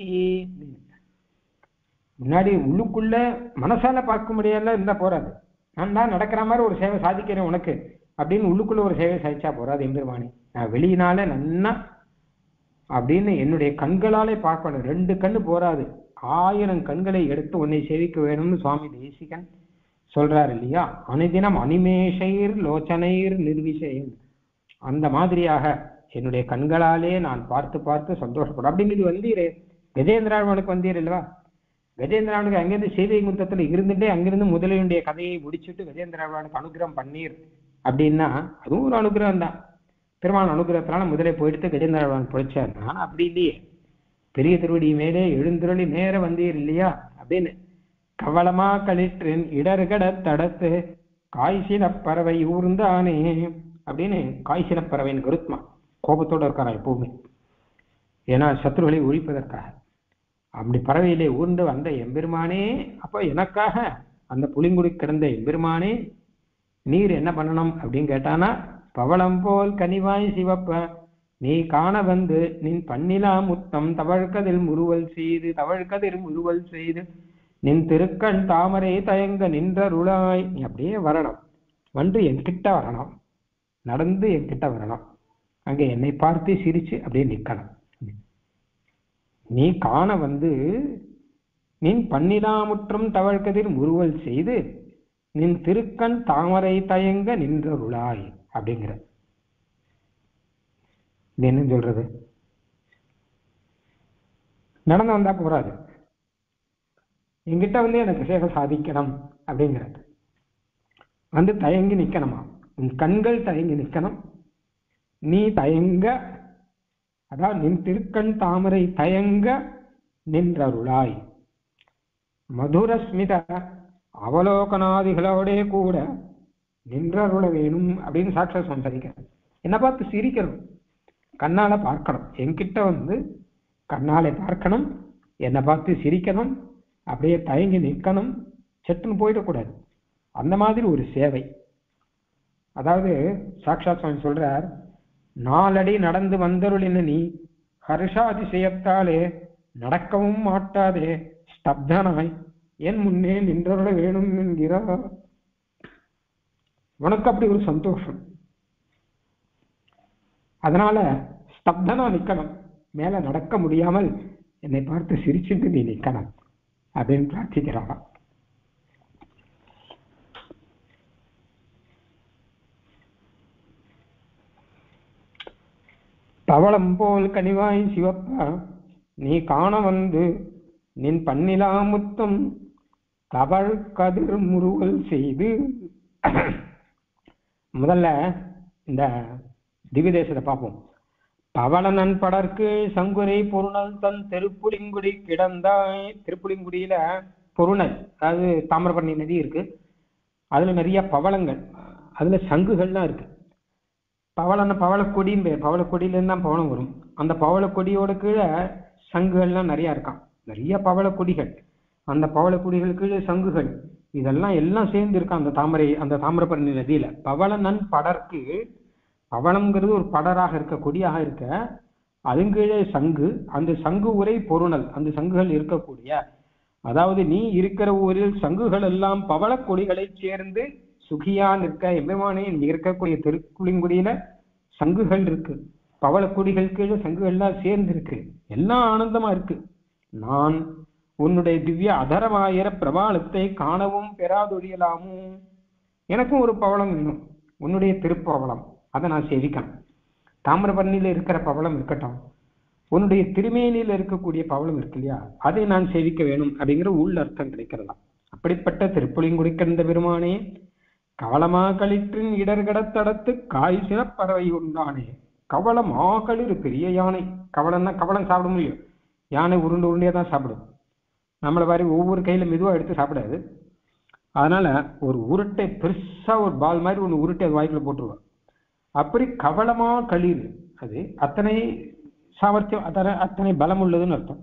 முன்னாடி உள்ளுக்குள்ள மனசால பார்க்க முடியல இருந்தா போறாது நான் தான் நடக்கிற மாதிரி ஒரு சேவை சாதிக்கிறேன் உனக்கு அப்படின்னு உள்ளுக்குள்ள ஒரு சேவை சாதிச்சா போறாது எம்பெருமானே நான் வெளியினால நன்னா அப்படின்னு என்னுடைய கண்களாலே பார்க்கணும் ரெண்டு கண்ணு போராது ஆயிரம் கண்களை எடுத்து உன்னை சேவிக்க வேணும்னு சுவாமி தேசிகன் சொல்றாரு இல்லையா அனுதினம் அனிமேஷைர் லோச்சனைர் நிர்விஷயன் அந்த மாதிரியாக என்னுடைய கண்களாலே நான் பார்த்து பார்த்து சந்தோஷப்படும் அப்படின்னு இது வந்தீரே கஜேந்திராவனுக்கு வந்தீர் இல்லவா கஜேந்திராவனுக்கு அங்கிருந்து சீதை முத்தத்துல இருந்துட்டே அங்கிருந்து முதலையுடைய கதையை முடிச்சுட்டு கஜேந்திராவனுக்கு அனுகிரகம் பண்ணீர் அப்படின்னா அதுவும் ஒரு அனுகிரகம் தான் பெருமாள் அனுகிரகத்தினால முதலே போயிட்டு கஜேந்திராவன் பிழைச்சார் ஆனா அப்படி இல்லையே பெரிய திருவடி மேலே எழுந்துருளி நேர வந்தீர் இல்லையா அப்படின்னு கவலமா களிற்றின் இடர்கட தடத்து காய்ச்சின பறவை ஊர்ந்தானே அப்படின்னு காய்ச்சின பறவையின் கருத்மா கோபத்தோட இருக்காரா எப்பவுமே ஏன்னா சத்ருகளை ஒழிப்பதற்காக அப்படி பறவையிலே ஊர்ந்து வந்த எம்பெருமானே அப்போ எனக்காக அந்த புளிங்குடி கிடந்த எம்பெருமானே நீர் என்ன பண்ணணும் அப்படின்னு கேட்டானா பவளம் போல் கனிவாய் சிவப்ப நீ காண வந்து நின் பண்ணிலா முத்தம் தவழ்கதில் முறுவல் செய்து தவழ்கதில் முறுவல் செய்து நின் திருக்கண் தாமரை தயங்க நின்றருளாய் நீ அப்படியே வரணும் வந்து என்கிட்ட வரணும் நடந்து என்கிட்ட வரணும் அங்கே என்னை பார்த்து சிரிச்சு அப்படியே நிக்கணும் நீ காண வந்து நின் பன்னிலாமுற்றம் தவழ்கதிர் முறுவல் செய்து நின் திருக்கண் தாமரை தயங்க நின்றருளாய் அப்படிங்கிற இது என்ன சொல்றது நடந்து வந்தா போறாது என்கிட்ட வந்து எனக்கு சேவை சாதிக்கணும் அப்படிங்கிறது வந்து தயங்கி நிக்கணுமா உன் கண்கள் தயங்கி நிக்கணும் நீ தயங்க அதாவது நின் திருக்கண் தாமரை தயங்க நின்றருளாய் மதுரஸ்மித அவலோகனாதிகளோடே கூட நின்றருள வேணும் அப்படின்னு சாட்சா சம்சாரிக்கிறார் என்ன பார்த்து சிரிக்கணும் கண்ணால பார்க்கணும் என்கிட்ட வந்து கண்ணாலே பார்க்கணும் என்னை பார்த்து சிரிக்கணும் அப்படியே தயங்கி நிற்கணும் செட்டுன்னு போயிடக்கூடாது அந்த மாதிரி ஒரு சேவை அதாவது சாட்சாத் சுவாமி சொல்றார் நாலடி நடந்து வந்தருளின நீ ஹர்ஷாதிசயத்தாலே நடக்கவும் மாட்டாதே ஸ்தப்தனாய் என் முன்னே நின்றருள வேணும் என்கிறார் உனக்கு அப்படி ஒரு சந்தோஷம் அதனால ஸ்தப்தனா நிக்கணும் மேல நடக்க முடியாமல் என்னை பார்த்து சிரிச்சுட்டு நீ நிக்கணும் அப்படின்னு பிரார்த்திக்கிறாராம் பவளம் போல் கனிவாய் சிவப்பா நீ காண வந்து நின் பன்னிலா முத்தம் தவழ் கதிர் முறுவல் செய்து முதல்ல இந்த திவ்யதேசத்தை பார்ப்போம் பவளனன் படற்கு சங்குரை பொருணல் தன் திருப்புலிங்குடி கிடந்தாய் திருப்புலிங்குடியில பொருணல் அதாவது தாமிரபரணி நதி இருக்கு அதுல நிறைய பவளங்கள் அதுல சங்குகள்லாம் இருக்கு பவளம்னா பவளக்கொடின்னு பேர் பவளக்கொடியிலேருந்து தான் பவளம் வரும் அந்த பவளக்கொடியோட கீழே சங்குகள்லாம் நிறைய இருக்கான் நிறைய பவளக்கொடிகள் அந்த பவளக்கொடிகள் கீழே சங்குகள் இதெல்லாம் எல்லாம் சேர்ந்து இருக்கு அந்த தாமரை அந்த தாமிரபரணி நதியில பவளநன் படர்க்கு பவளம்ங்கிறது ஒரு படராக இருக்க கொடியாக இருக்க அதுங்கீழே சங்கு அந்த சங்கு உரை பொருணல் அந்த சங்குகள் இருக்கக்கூடிய அதாவது நீ இருக்கிற ஊரில் சங்குகள் எல்லாம் பவள கொடிகளை சேர்ந்து சுகியா நிற்க எம்பெருமானே நீ இருக்கக்கூடிய திருக்குளிங்குடியில சங்குகள் இருக்கு பவள கொடிகள் கீழே சங்குகள் எல்லாம் சேர்ந்து இருக்கு எல்லாம் ஆனந்தமா இருக்கு நான் உன்னுடைய திவ்ய அதரமாயிர பிரபாளத்தை காணவும் பெறாதொழியலாமோ எனக்கும் ஒரு பவளம் வேணும் உன்னுடைய திருப்பவளம் அதை நான் சேவிக்கணும் தாமிரபரணியில இருக்கிற பவளம் இருக்கட்டும் உன்னுடைய திருமேனியில இருக்கக்கூடிய பவளம் இருக்கு இல்லையா அதை நான் சேவிக்க வேணும் அப்படிங்கிற உள் அர்த்தம் கிடைக்கிறதா அப்படிப்பட்ட திருப்புலிங்குடி கண்ட பெருமானே கவளமா களிற்றின் இடர்கடத்தடத்து காய் சிறப்பறவை உண்டானே கவளம் ஆகளிர் பெரிய யானை கவளம்னா கவளம் சாப்பிட முடியும் யானை உருண்டு உருண்டையா தான் சாப்பிடும் நம்மளை மாதிரி ஒவ்வொரு கையில மெதுவா எடுத்து சாப்பிடாது அதனால ஒரு உருட்டை பெருசா ஒரு பால் மாதிரி ஒன்று உருட்டை அது வாய்க்குள்ள போட்டுருவோம் அப்படி கவளமா களிர் அது அத்தனை சாமர்த்தியம் அத்தனை அத்தனை பலம் உள்ளதுன்னு அர்த்தம்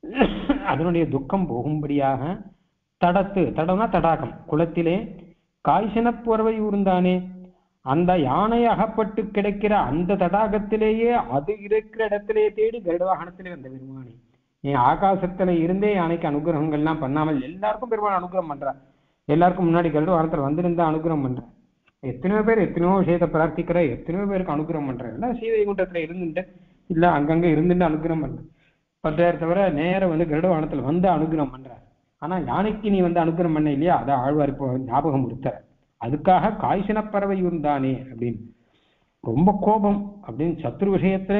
அதனுடைய துக்கம் போகும்படியாக தடத்து தடம்னா தடாகம் குளத்திலே காய்ச்சன புறவை ஊர்ந்தானே அந்த யானை அகப்பட்டு கிடக்கிற அந்த தடாகத்திலேயே அது இருக்கிற இடத்திலே தேடி கருட வாகனத்திலே வந்த பெருமானே நீ ஆகாசத்துல இருந்தே யானைக்கு அனுகிரகங்கள்லாம் பண்ணாமல் எல்லாருக்கும் பெருமாள் அனுகிரகம் பண்றா எல்லாருக்கும் முன்னாடி கருட வாகனத்துல வந்திருந்தா அனுகிரகம் பண்ற எத்தனையோ பேர் எத்தனையோ விஷயத்தை பிரார்த்திக்கிற எத்தனையோ பேருக்கு அனுகிரகம் பண்ற எல்லாம் சீவைகுண்டத்துல இருந்துட்டு இல்ல அங்கங்க இருந்துட்டு அனுகிரகம் பண்ற பத்தாயிரம் தவிர நேரம் வந்து கருட வாகனத்துல வந்து அனுகிரகம் பண்ற ஆனா யானைக்கு நீ வந்து அனுகிரகம் பண்ண இல்லையா அதை ஆழ்வார் இப்போ ஞாபகம் கொடுத்த அதுக்காக காய்ச்சன பறவை இருந்தானே அப்படின்னு ரொம்ப கோபம் அப்படின்னு சத்ரு விஷயத்துல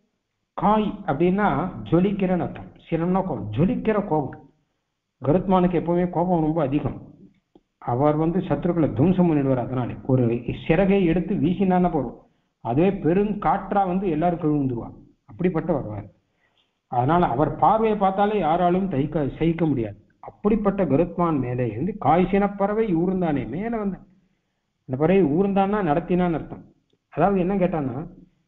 காய் அப்படின்னா ஜொலிக்கிறன்னு அர்த்தம் சிரம்னா கோபம் ஜொலிக்கிற கோபம் கருத்மானுக்கு எப்பவுமே கோபம் ரொம்ப அதிகம் அவர் வந்து சத்ருக்களை துவம்சம் பண்ணிடுவார் அதனாலே ஒரு சிறகை எடுத்து வீசினான போதும் அதுவே பெரும் காற்றா வந்து எல்லாரும் கழுவுந்துருவார் அப்படிப்பட்ட வருவார் அதனால அவர் பார்வையை பார்த்தாலே யாராலும் தைக்க சகிக்க முடியாது அப்படிப்பட்ட கருத்மான் மேலே இருந்து காய்ச்சின பறவை ஊர்ந்தானே மேல வந்த அந்த பறவை ஊர்ந்தான்னா நடத்தினான்னு அர்த்தம் அதாவது என்ன கேட்டான்னா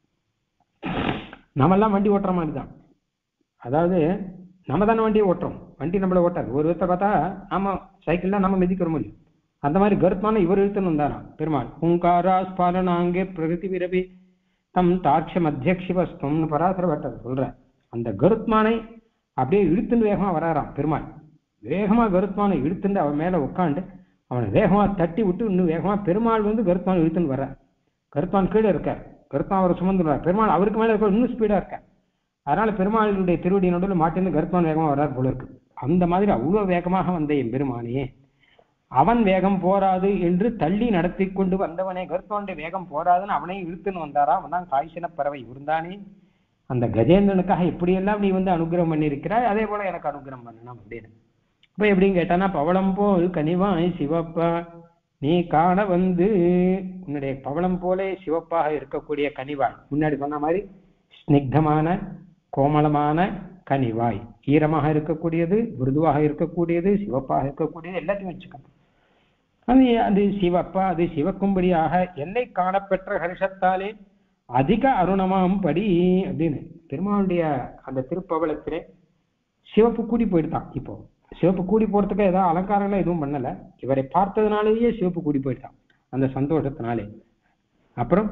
நம்மெல்லாம் வண்டி ஓட்டுற மாதிரி தான் அதாவது நம்ம தானே வண்டியை ஓட்டுறோம் வண்டி நம்மள ஓட்டாது ஒரு விதத்தை பார்த்தா ஆமா சைக்கிள்லாம் நம்ம மிதிக்கிற முடியும் அந்த மாதிரி கருத்மான இவர் இழுத்துன்னு வந்தாராம் பெருமாள் ஓங்காரா ஸ்பாலனாங்கே பிரகதி விரவி தம் தாட்சம் அத்தியக்ஷிவஸ்தம்னு பராசர பட்டர் சொல்ற அந்த கருத்மானை அப்படியே இழுத்துன்னு வேகமா வராராம் பெருமாள் வேகமா கருத்மானை இழுத்துட்டு அவன் மேல உட்காந்து அவனை வேகமா தட்டி விட்டு இன்னும் வேகமா பெருமாள் வந்து கருத்மான் இழுத்துன்னு வர்ற கருத்மான் கீழே இருக்கார் கருத்மான் அவரை சுமந்துடுறார் பெருமாள் அவருக்கு மேல இருக்க இன்னும் ஸ்பீடா இருக்கார் அதனால பெருமாளுடைய திருவடி நடுவில் மாட்டிருந்து கருத்மான் வேகமா வர்றார் போல இருக்கு அந்த மாதிரி அவ்வளவு வேகமாக வந்த என் பெருமானே அவன் வேகம் போராது என்று தள்ளி நடத்தி கொண்டு வந்தவனே கருத்மானுடைய வேகம் போராதுன்னு அவனையும் இழுத்துன்னு வந்தாரா அவன் தான் காய்ச்சன பறவை இருந்தானே அந்த கஜேந்திரனுக்காக எப்படியெல்லாம் நீ வந்து அனுகிரகம் பண்ணியிருக்கிறாய் அதே போல எனக்கு அனுகிரகம் பண்ணணும் அப்படின்னு இப்ப எப்படின்னு கேட்டானா பவளம் போல் கனிவாய் சிவப்பா நீ காண வந்து உன்னுடைய பவளம் போலே சிவப்பாக இருக்கக்கூடிய கனிவாய் முன்னாடி சொன்ன மாதிரி ஸ்னிக்தமான கோமளமான கனிவாய் ஈரமாக இருக்கக்கூடியது மிருதுவாக இருக்கக்கூடியது சிவப்பாக இருக்கக்கூடியது எல்லாத்தையும் வச்சுக்கணும் அது அது சிவப்பா அது சிவக்கும்படியாக என்னை காணப்பெற்ற ஹர்ஷத்தாலே அதிக அருணமாம் படி அப்படின்னு பெருமாளுடைய அந்த திருப்பவளத்திலே சிவப்பு கூடி போயிடுதான் இப்போ சிவப்பு கூடி போறதுக்கு ஏதாவது அலங்காரம்லாம் எதுவும் பண்ணல இவரை பார்த்ததுனாலேயே சிவப்பு கூடி போயிட்டான் அந்த சந்தோஷத்தினாலே அப்புறம்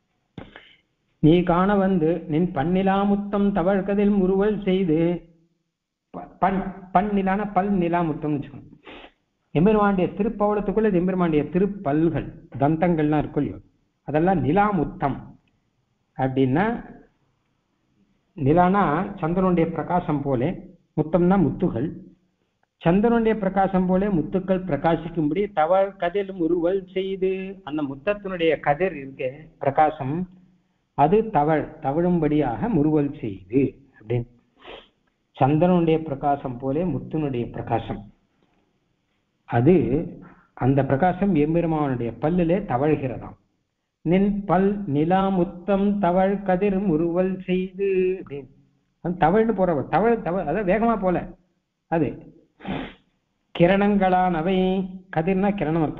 நீ காண வந்து நின் பன்னிலா முத்தம் தவழ்கதில் முறுவல் செய்து பண் பன்னிலான பல் நிலா முத்தம்னு வச்சுக்கணும் எம்பெருமாண்டிய திருப்பவளத்துக்குள்ள எம்பெருமாண்டிய திருப்பல்கள் தந்தங்கள்லாம் இருக்கும் இல்லையோ அதெல்லாம் நிலா முத்தம் அப்படின்னா நிலானா சந்திரனுடைய பிரகாசம் போலே முத்தம்னா முத்துகள் சந்திரனுடைய பிரகாசம் போல முத்துக்கள் பிரகாசிக்கும்படி தவள் கதிர் முறுவல் செய்து அந்த முத்தத்தினுடைய கதிர் இருக்க பிரகாசம் அது தவள் தவழும்படியாக முறுவல் செய்து அப்படின்னு சந்திரனுடைய பிரகாசம் போலே முத்துனுடைய பிரகாசம் அது அந்த பிரகாசம் எம்பெருமானுடைய பல்லிலே தவழ்கிறதாம் நின் பல் நிலா முத்தம் தவள் கதிர் முறுவல் செய்து அப்படின்னு தவழ்னு போறவள் தவழ் தவள் அதாவது வேகமா போல அது கிரணங்களானவை கதிர்னா கிரணம் அர்த்தம்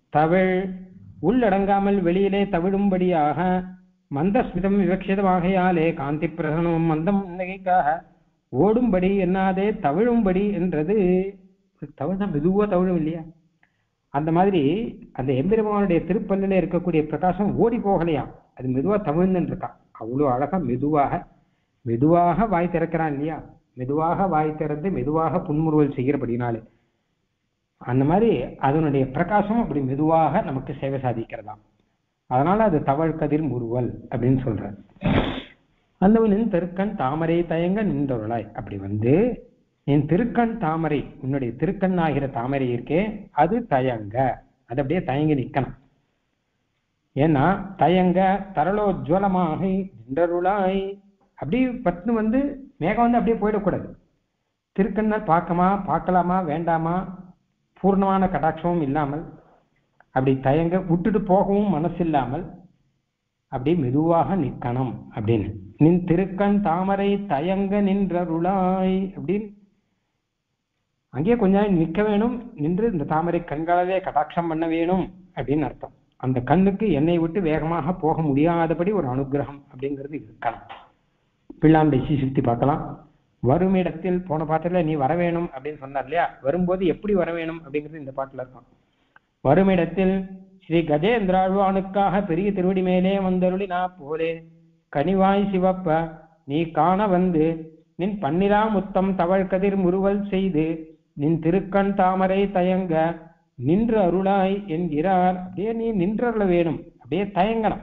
தவிழ் உள்ளடங்காமல் வெளியிலே தவிழும்படியாக மந்தஸ்மிதம் விவக்ஷிதமாகையாலே காந்தி பிரசனமும் மந்தம் நகைக்காக ஓடும்படி என்னாதே தவிழும்படி என்றது தவிழ்னா மெதுவா தவிழும் இல்லையா அந்த மாதிரி அந்த எம்பெருமானுடைய திருப்பல்லில இருக்கக்கூடிய பிரகாசம் ஓடி போகலையா அது மெதுவா தவிழ்ந்துன்னு இருக்கான் அவ்வளவு அழகா மெதுவாக மெதுவாக வாய் திறக்கிறான் இல்லையா மெதுவாக வாய் திறந்து மெதுவாக புன்முறுவல் செய்கிறபடினாலே அந்த மாதிரி அதனுடைய பிரகாசம் அப்படி மெதுவாக நமக்கு சேவை சாதிக்கிறதாம் அதனால அது தவழ் கதிர் முறுவல் அப்படின்னு சொல்றார் அந்தவனின் திருக்கண் தாமரை தயங்க நின்றவளாய் அப்படி வந்து என் திருக்கண் தாமரை உன்னுடைய திருக்கண் ஆகிற தாமரை இருக்கே அது தயங்க அது அப்படியே தயங்கி நிக்கணும் ஏன்னா தயங்க தரலோஜ்வலமாக நின்றருளாய் அப்படியே பட்டு வந்து மேகம் வந்து அப்படியே போயிடக்கூடாது திருக்கண்ணை பார்க்கமா பார்க்கலாமா வேண்டாமா பூர்ணமான கடாட்சமும் இல்லாமல் அப்படி தயங்க விட்டுட்டு போகவும் மனசு இல்லாமல் அப்படி மெதுவாக நிற்கணும் அப்படின்னு நின் திருக்கண் தாமரை தயங்க நின்றருளாய் அப்படின்னு அங்கேயே கொஞ்ச நேரம் நிற்க வேணும் நின்று இந்த தாமரை கண்களாலே கடாட்சம் பண்ண வேணும் அப்படின்னு அர்த்தம் அந்த கண்ணுக்கு என்னை விட்டு வேகமாக போக முடியாதபடி ஒரு அனுகிரகம் அப்படிங்கிறது இருக்கணும் பிள்ளாண்டை சுத்தி பார்க்கலாம் வரும் இடத்தில் போன பாட்டுல நீ வர வேணும் அப்படின்னு சொன்னார் இல்லையா வரும்போது எப்படி வர வேணும் அப்படிங்கிறது இந்த பாட்டுல இருக்கும் வரும் இடத்தில் ஸ்ரீ கஜேந்திராழ்வானுக்காக பெரிய திருவடி மேலே வந்தருளி நான் போலே கனிவாய் சிவப்ப நீ காண வந்து நின் பன்னிரா முத்தம் தவழ் கதிர் முறுவல் செய்து நின் திருக்கண் தாமரை தயங்க நின்று அருளாய் என்கிறார் அப்படியே நீ நின்றருள வேணும் அப்படியே தயங்கணும்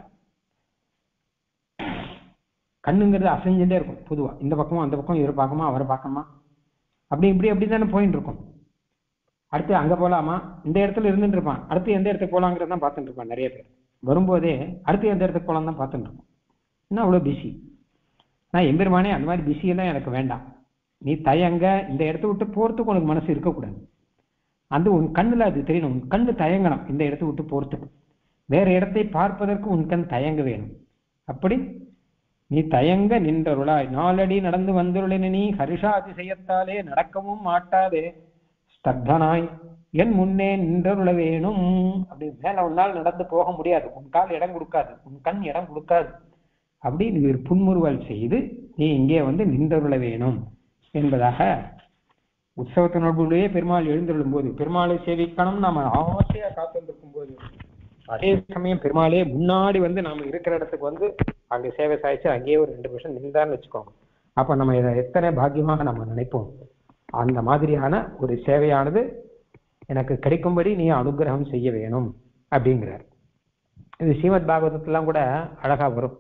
கண்ணுங்கிறது அசைஞ்சுட்டே இருக்கும் பொதுவா இந்த பக்கமும் அந்த பக்கம் இவரை பார்க்கமா அவரை பார்க்கணுமா அப்படி இப்படி அப்படி தானே போயிட்டு இருக்கும் அடுத்து அங்க போலாமா இந்த இடத்துல இருந்துட்டு இருப்பான் அடுத்து எந்த இடத்துக்கு போலாங்கிறத தான் பார்த்துட்டு இருப்பான் நிறைய பேர் வரும்போதே அடுத்து எந்த இடத்துக்கு போலாம் தான் பார்த்துட்டு இருப்போம் என்ன அவ்வளோ பிஸி நான் எம்பெருமானே அந்த மாதிரி பிஸி எல்லாம் எனக்கு வேண்டாம் நீ தயங்க இந்த இடத்த விட்டு போறதுக்கு உனக்கு மனசு இருக்கக்கூடாது அந்த உன் கண்ணுல அது தெரியணும் உன் கண்ணு தயங்கணும் இந்த இடத்த விட்டு போறதுக்கு வேற இடத்தை பார்ப்பதற்கு உன் கண் தயங்க வேணும் அப்படி நீ தயங்க நின்றருளாய் நாளடி நடந்து வந்துருளின நீ ஹரிஷா அதிசயத்தாலே நடக்கவும் மாட்டாதே ஸ்தப்தனாய் என் முன்னே நின்றருள வேணும் அப்படி மேல உன்னால் நடந்து போக முடியாது உன் கால் இடம் கொடுக்காது உன் கண் இடம் கொடுக்காது அப்படி நீ ஒரு புன்முறுவல் செய்து நீ இங்கே வந்து நின்றருள வேணும் என்பதாக உற்சவத்தினுடைய பெருமாள் எழுந்தருளும் போது பெருமாளை சேவிக்கணும் நாம ஆசையா காத்திருக்கும் போது அதே சமயம் பெருமாளே முன்னாடி வந்து நாம இருக்கிற இடத்துக்கு வந்து அங்க சேவை சாய்ச்சு அங்கேயே ஒரு ரெண்டு நிமிஷம் நின்றான்னு வச்சுக்கோங்க அப்ப நம்ம இதை எத்தனை பாக்கியமாக நம்ம நினைப்போம் அந்த மாதிரியான ஒரு சேவையானது எனக்கு கிடைக்கும்படி நீ அனுகிரகம் செய்ய வேணும் அப்படிங்கிறார் இது ஸ்ரீமத் பாகவதத்துலாம் கூட அழகா வரும்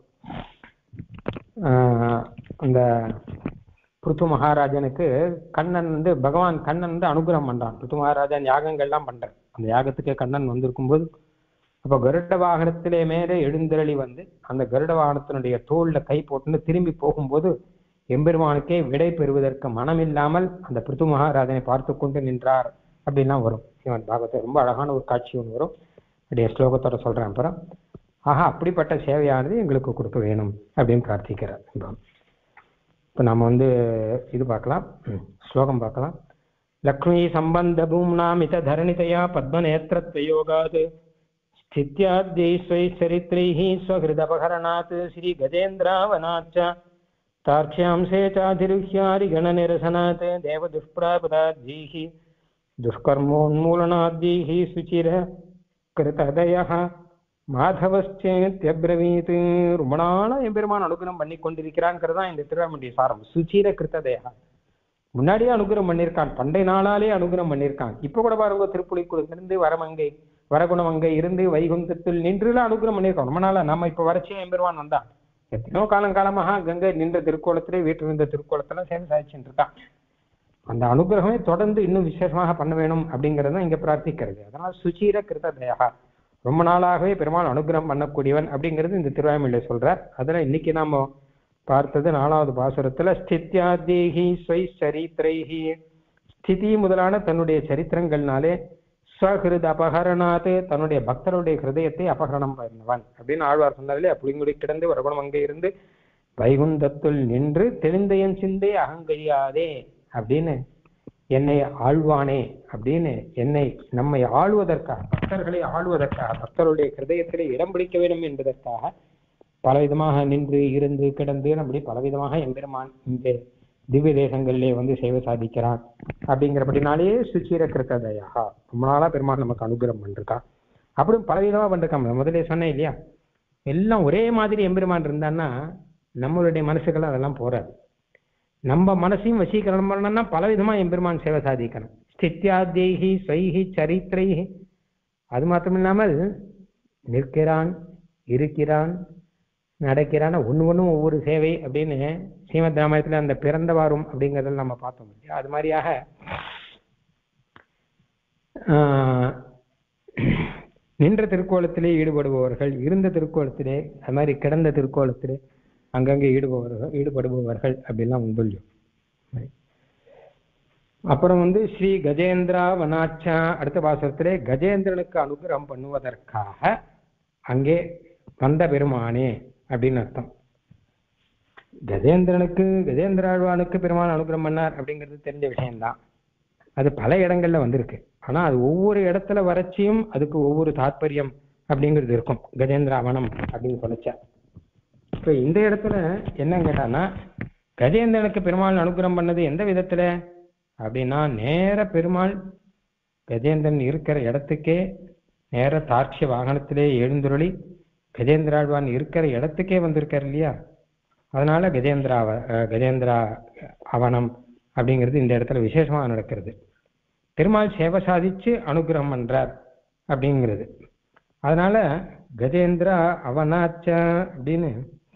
ஆஹ் அந்த பிருத்து மகாராஜனுக்கு கண்ணன் வந்து பகவான் கண்ணன் வந்து அனுகிரகம் பண்றான் பிருத்து மகாராஜன் யாகங்கள்லாம் பண்றான் அந்த யாகத்துக்கு கண்ணன் வந்திருக்கும் போது அப்ப கருட வாகனத்திலே மேலே எழுந்தருளி வந்து அந்த கருட வாகனத்தினுடைய தோல்ல கை போட்டுன்னு திரும்பி போகும்போது எம்பெருமானுக்கே விடை பெறுவதற்கு மனம் இல்லாமல் அந்த பிருத்து மகாராஜனை பார்த்து கொண்டு நின்றார் அப்படின்லாம் வரும் ஸ்ரீமத் பாகவத்தை ரொம்ப அழகான ஒரு காட்சி ஒன்று வரும் அப்படியே ஸ்லோகத்தோட சொல்றேன் அப்புறம் ஆஹா அப்படிப்பட்ட சேவையானது எங்களுக்கு கொடுக்க வேணும் அப்படின்னு பிரார்த்திக்கிறார் இப்போ நம்ம வந்து இது பார்க்கலாம் ம், ஸ்லோகம் பார்க்கலாம் லக்ஷ்மி சம்பந்த பூம்னாமித தரணிதயா பத்மநேத்திரத்வயோகாத் स्थित्याद्यैश्वैश्चरित्रैः स्वहृदपहरणात् श्रीगजेन्द्रावनाच्च तार्क्ष्यांसे चाधिरुह्यारिगणनिरसनात् देवदुष्प्रापदाद्यैः दुष्कर्मोन्मूलनाद्यैः சுச்சிரகிருததயः மாதவச்சேத்யப்ரவீத் ரொம்ப நாளா எம்பெருமான் அனுகிரகம் பண்ணி கொண்டிருக்கிறான்ங்கிறது தான் இந்த திருவாமண்டிய சாரம் சுச்சிர கிருத்ததயா முன்னாடியே அனுகிரகம் பண்ணியிருக்கான் பண்டை நாளாலே அனுகிரகம் பண்ணியிருக்கான் இப்ப கூட பாருங்க திருப்புலிக்குடிலிருந்து வரமங்கை வரகுணமங்கை இருந்து வைகுந்தத்தில் நின்றுலாம் அனுகிரகம் பண்ணியிருக்கோம் ரொம்ப நாளா நம்ம இப்ப வரைச்சே எம்பெருமான் வந்தான் எத்தனையோ காலம் காலமாக கங்கை நின்ற திருக்கோலத்திலே வீட்டில் இருந்த திருக்கோலத்துல சேர்ந்து சாதிச்சுட்டு இருக்கான் அந்த அனுகிரகமே தொடர்ந்து இன்னும் விசேஷமாக பண்ண வேணும் அப்படிங்கிறது தான் இங்க பிரார்த்திக்கிறது அதனால் சுச்சீர கிருத தயா ரொம்ப நாளாகவே பெருமாள் அனுகிரகம் பண்ணக்கூடியவன் அப்படிங்கிறது இந்த திருவாய்மொழியில சொல்றார் அதுல இன்னைக்கு நாம பார்த்தது நாலாவது பாசுரத்துல ஸ்தித்யாதேகி ஸ்வை சரித்திரைஹி ஸ்திதி முதலான தன்னுடைய சரித்திரங்கள்னாலே ஸ்வஹிருத அபகரணாத் தன்னுடைய பக்தருடைய ஹிருதயத்தை அபகரணம் பண்ணவன் அப்படின்னு ஆழ்வார் சொன்னார் இல்லையா புளிங்குடி கிடந்து வரகுணம் அங்கே இருந்து வைகுந்தத்துள் நின்று தெளிந்தையன் சிந்தை அகங்கழியாதே அப்படின்னு என்னை ஆழ்வானே அப்படின்னு என்னை நம்மை ஆளுவதற்காக பக்தர்களை ஆளுவதற்காக பக்தருடைய ஹிருதயத்திலே இடம் பிடிக்க வேண்டும் என்பதற்காக பலவிதமாக நின்று இருந்து கிடந்து அப்படி பலவிதமாக எம்பெருமான் இந்த திவ்ய தேசங்களிலே வந்து சேவை சாதிக்கிறான் அப்படிங்கிறபடினாலேயே சுச்சீர கிருத்ததையாக ரொம்ப நாளா பெருமாள் நமக்கு அனுகிரகம் பண்ணிருக்கா அப்படி பலவிதமா பண்ணிருக்கான் முதலே சொன்னேன் இல்லையா எல்லாம் ஒரே மாதிரி எம்பெருமான் இருந்தான்னா நம்மளுடைய மனசுகள் அதெல்லாம் போறாது நம்ம மனசையும் வசீகரணம் பண்ணணும்னா பலவிதமா எம்பெருமான் சேவை சாதிக்கணும் ஸ்தித்யாதேகி ஸ்வைஹி சரித்திரைஹி அது மாத்திரம் இல்லாமல் நிற்கிறான் இருக்கிறான் நடக்கிறான் ஒன்று ஒன்றும் ஒவ்வொரு சேவை அப்படின்னு ஸ்ரீமத் ராமாயணத்தில் அந்த பிறந்த வாரும் அப்படிங்கிறதில் நம்ம பார்த்தோம் இல்லையா அது மாதிரியாக ஆஹ், நின்ற திருக்கோலத்திலே ஈடுபடுபவர்கள் இருந்த திருக்கோலத்திலே அது மாதிரி கிடந்த திருக்கோலத்திலே அங்கங்கே ஈடுபவர்கள் ஈடுபடுபவர்கள் அப்படிலாம் உண்டு இல்லையோ. அப்புறம் வந்து ஸ்ரீ கஜேந்திரா வனாச்சா அடுத்த பாசத்திலே கஜேந்திரனுக்கு அனுகிரகம் பண்ணுவதற்காக அங்கே வந்த பெருமானே அப்படின்னு அர்த்தம் கஜேந்திரனுக்கு கஜேந்திராழ்வானுக்கு பெருமான் அனுகிரகம் பண்ணார் அப்படிங்கிறது தெரிஞ்ச விஷயம்தான் அது பல இடங்கள்ல வந்திருக்கு ஆனா அது ஒவ்வொரு இடத்துல வறட்சியும் அதுக்கு ஒவ்வொரு தாற்பயம் அப்படிங்கிறது இருக்கும் கஜேந்திர அவனம் அப்படின்னு சொல்லிச்சா இப்ப இந்த இடத்துல என்ன கேட்டான்னா கஜேந்திரனுக்கு பெருமாள் அனுகிரகம் பண்ணது எந்த விதத்துல அப்படின்னா நேர பெருமாள் கஜேந்திரன் இருக்கிற இடத்துக்கே நேர தாட்சிய வாகனத்திலே எழுந்துருளி கஜேந்திராழ்வான் இருக்கிற இடத்துக்கே வந்திருக்கார் இல்லையா அதனால கஜேந்திரா அவ- அஹ் கஜேந்திரா அவனம் அப்படிங்கிறது இந்த இடத்துல விசேஷமா நடக்கிறது பெருமாள் சேவை சாதிச்சு அனுகிரகம் பண்றார் அப்படிங்கிறது அதனால கஜேந்திரா அவனாச்ச அப்படின்னு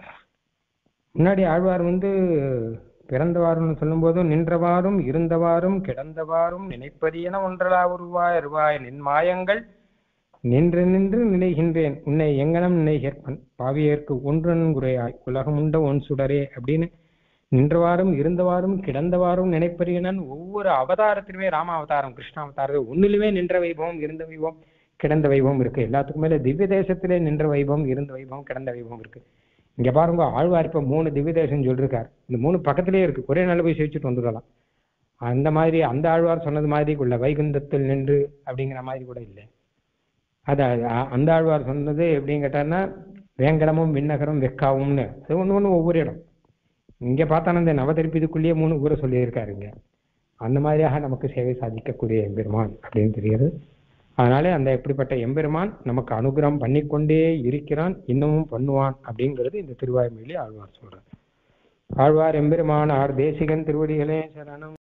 முன்னாடி ஆழ்வார் வந்து பிறந்தவாறுன்னு சொல்லும்போது நின்றவாறும் இருந்தவாறும் கிடந்தவாறும் நினைப்பரியன ஒன்றலா உருவாய் அருவாய் நின் மாயங்கள் நின்று நின்று நினைகின்றேன் உன்னை எங்கனம் நினைகற்பன் பாவியர்க்கு ஒன்றன் குறையாய் உலகம் உண்ட ஒன் சுடரே அப்படின்னு நின்றவாறும் இருந்தவாறும் கிடந்தவாறும் நினைப்பறியனன் ஒவ்வொரு அவதாரத்திலுமே ராம அவதாரம் கிருஷ்ண அவதாரம் ஒண்ணுலுமே நின்ற வைபவம் இருந்த வைபவம் கிடந்த வைபவம் இருக்கு எல்லாத்துக்கும் மேல திவ்ய தேசத்திலே நின்ற வைபவம் இருந்த வைபவம் கிடந்த வைபவம் இருக்கு இங்க பாருங்க ஆழ்வார் இப்ப மூணு திவ்ய தேசம் சொல்லிருக்காரு இந்த மூணு பக்கத்திலேயே இருக்கு ஒரே நாள் போய் சேவிச்சுட்டு வந்துடலாம் அந்த மாதிரி அந்த ஆழ்வார் சொன்னது மாதிரி உள்ள வைகுந்தத்தில் நின்று அப்படிங்கிற மாதிரி கூட இல்லை அது அ- அந்த ஆழ்வார் சொன்னது எப்படின்னு கேட்டாருன்னா வேங்கடமும் விண்ணகரம் வெக்காவும்னு அது ஒண்ணு ஒண்ணு ஒவ்வொரு இடம் இங்க பார்த்தான இந்த நவதிருப்பதிக்குள்ளேயே மூணு ஊரை சொல்லியிருக்காருங்க அந்த மாதிரியாக நமக்கு சேவை சாதிக்கக்கூடிய எம்பெருமான் அப்படின்னு தெரியுது அதனாலே அந்த எப்படிப்பட்ட எம்பெருமான் நமக்கு அனுகிரகம் பண்ணிக்கொண்டே இருக்கிறான் இன்னமும் பண்ணுவான் அப்படிங்கிறது இந்த திருவாய்மொழி ஆழ்வார் சொல்றார் ஆழ்வார் எம்பெருமான் ஆர் தேசிகன் திருவடிகளே சரணம்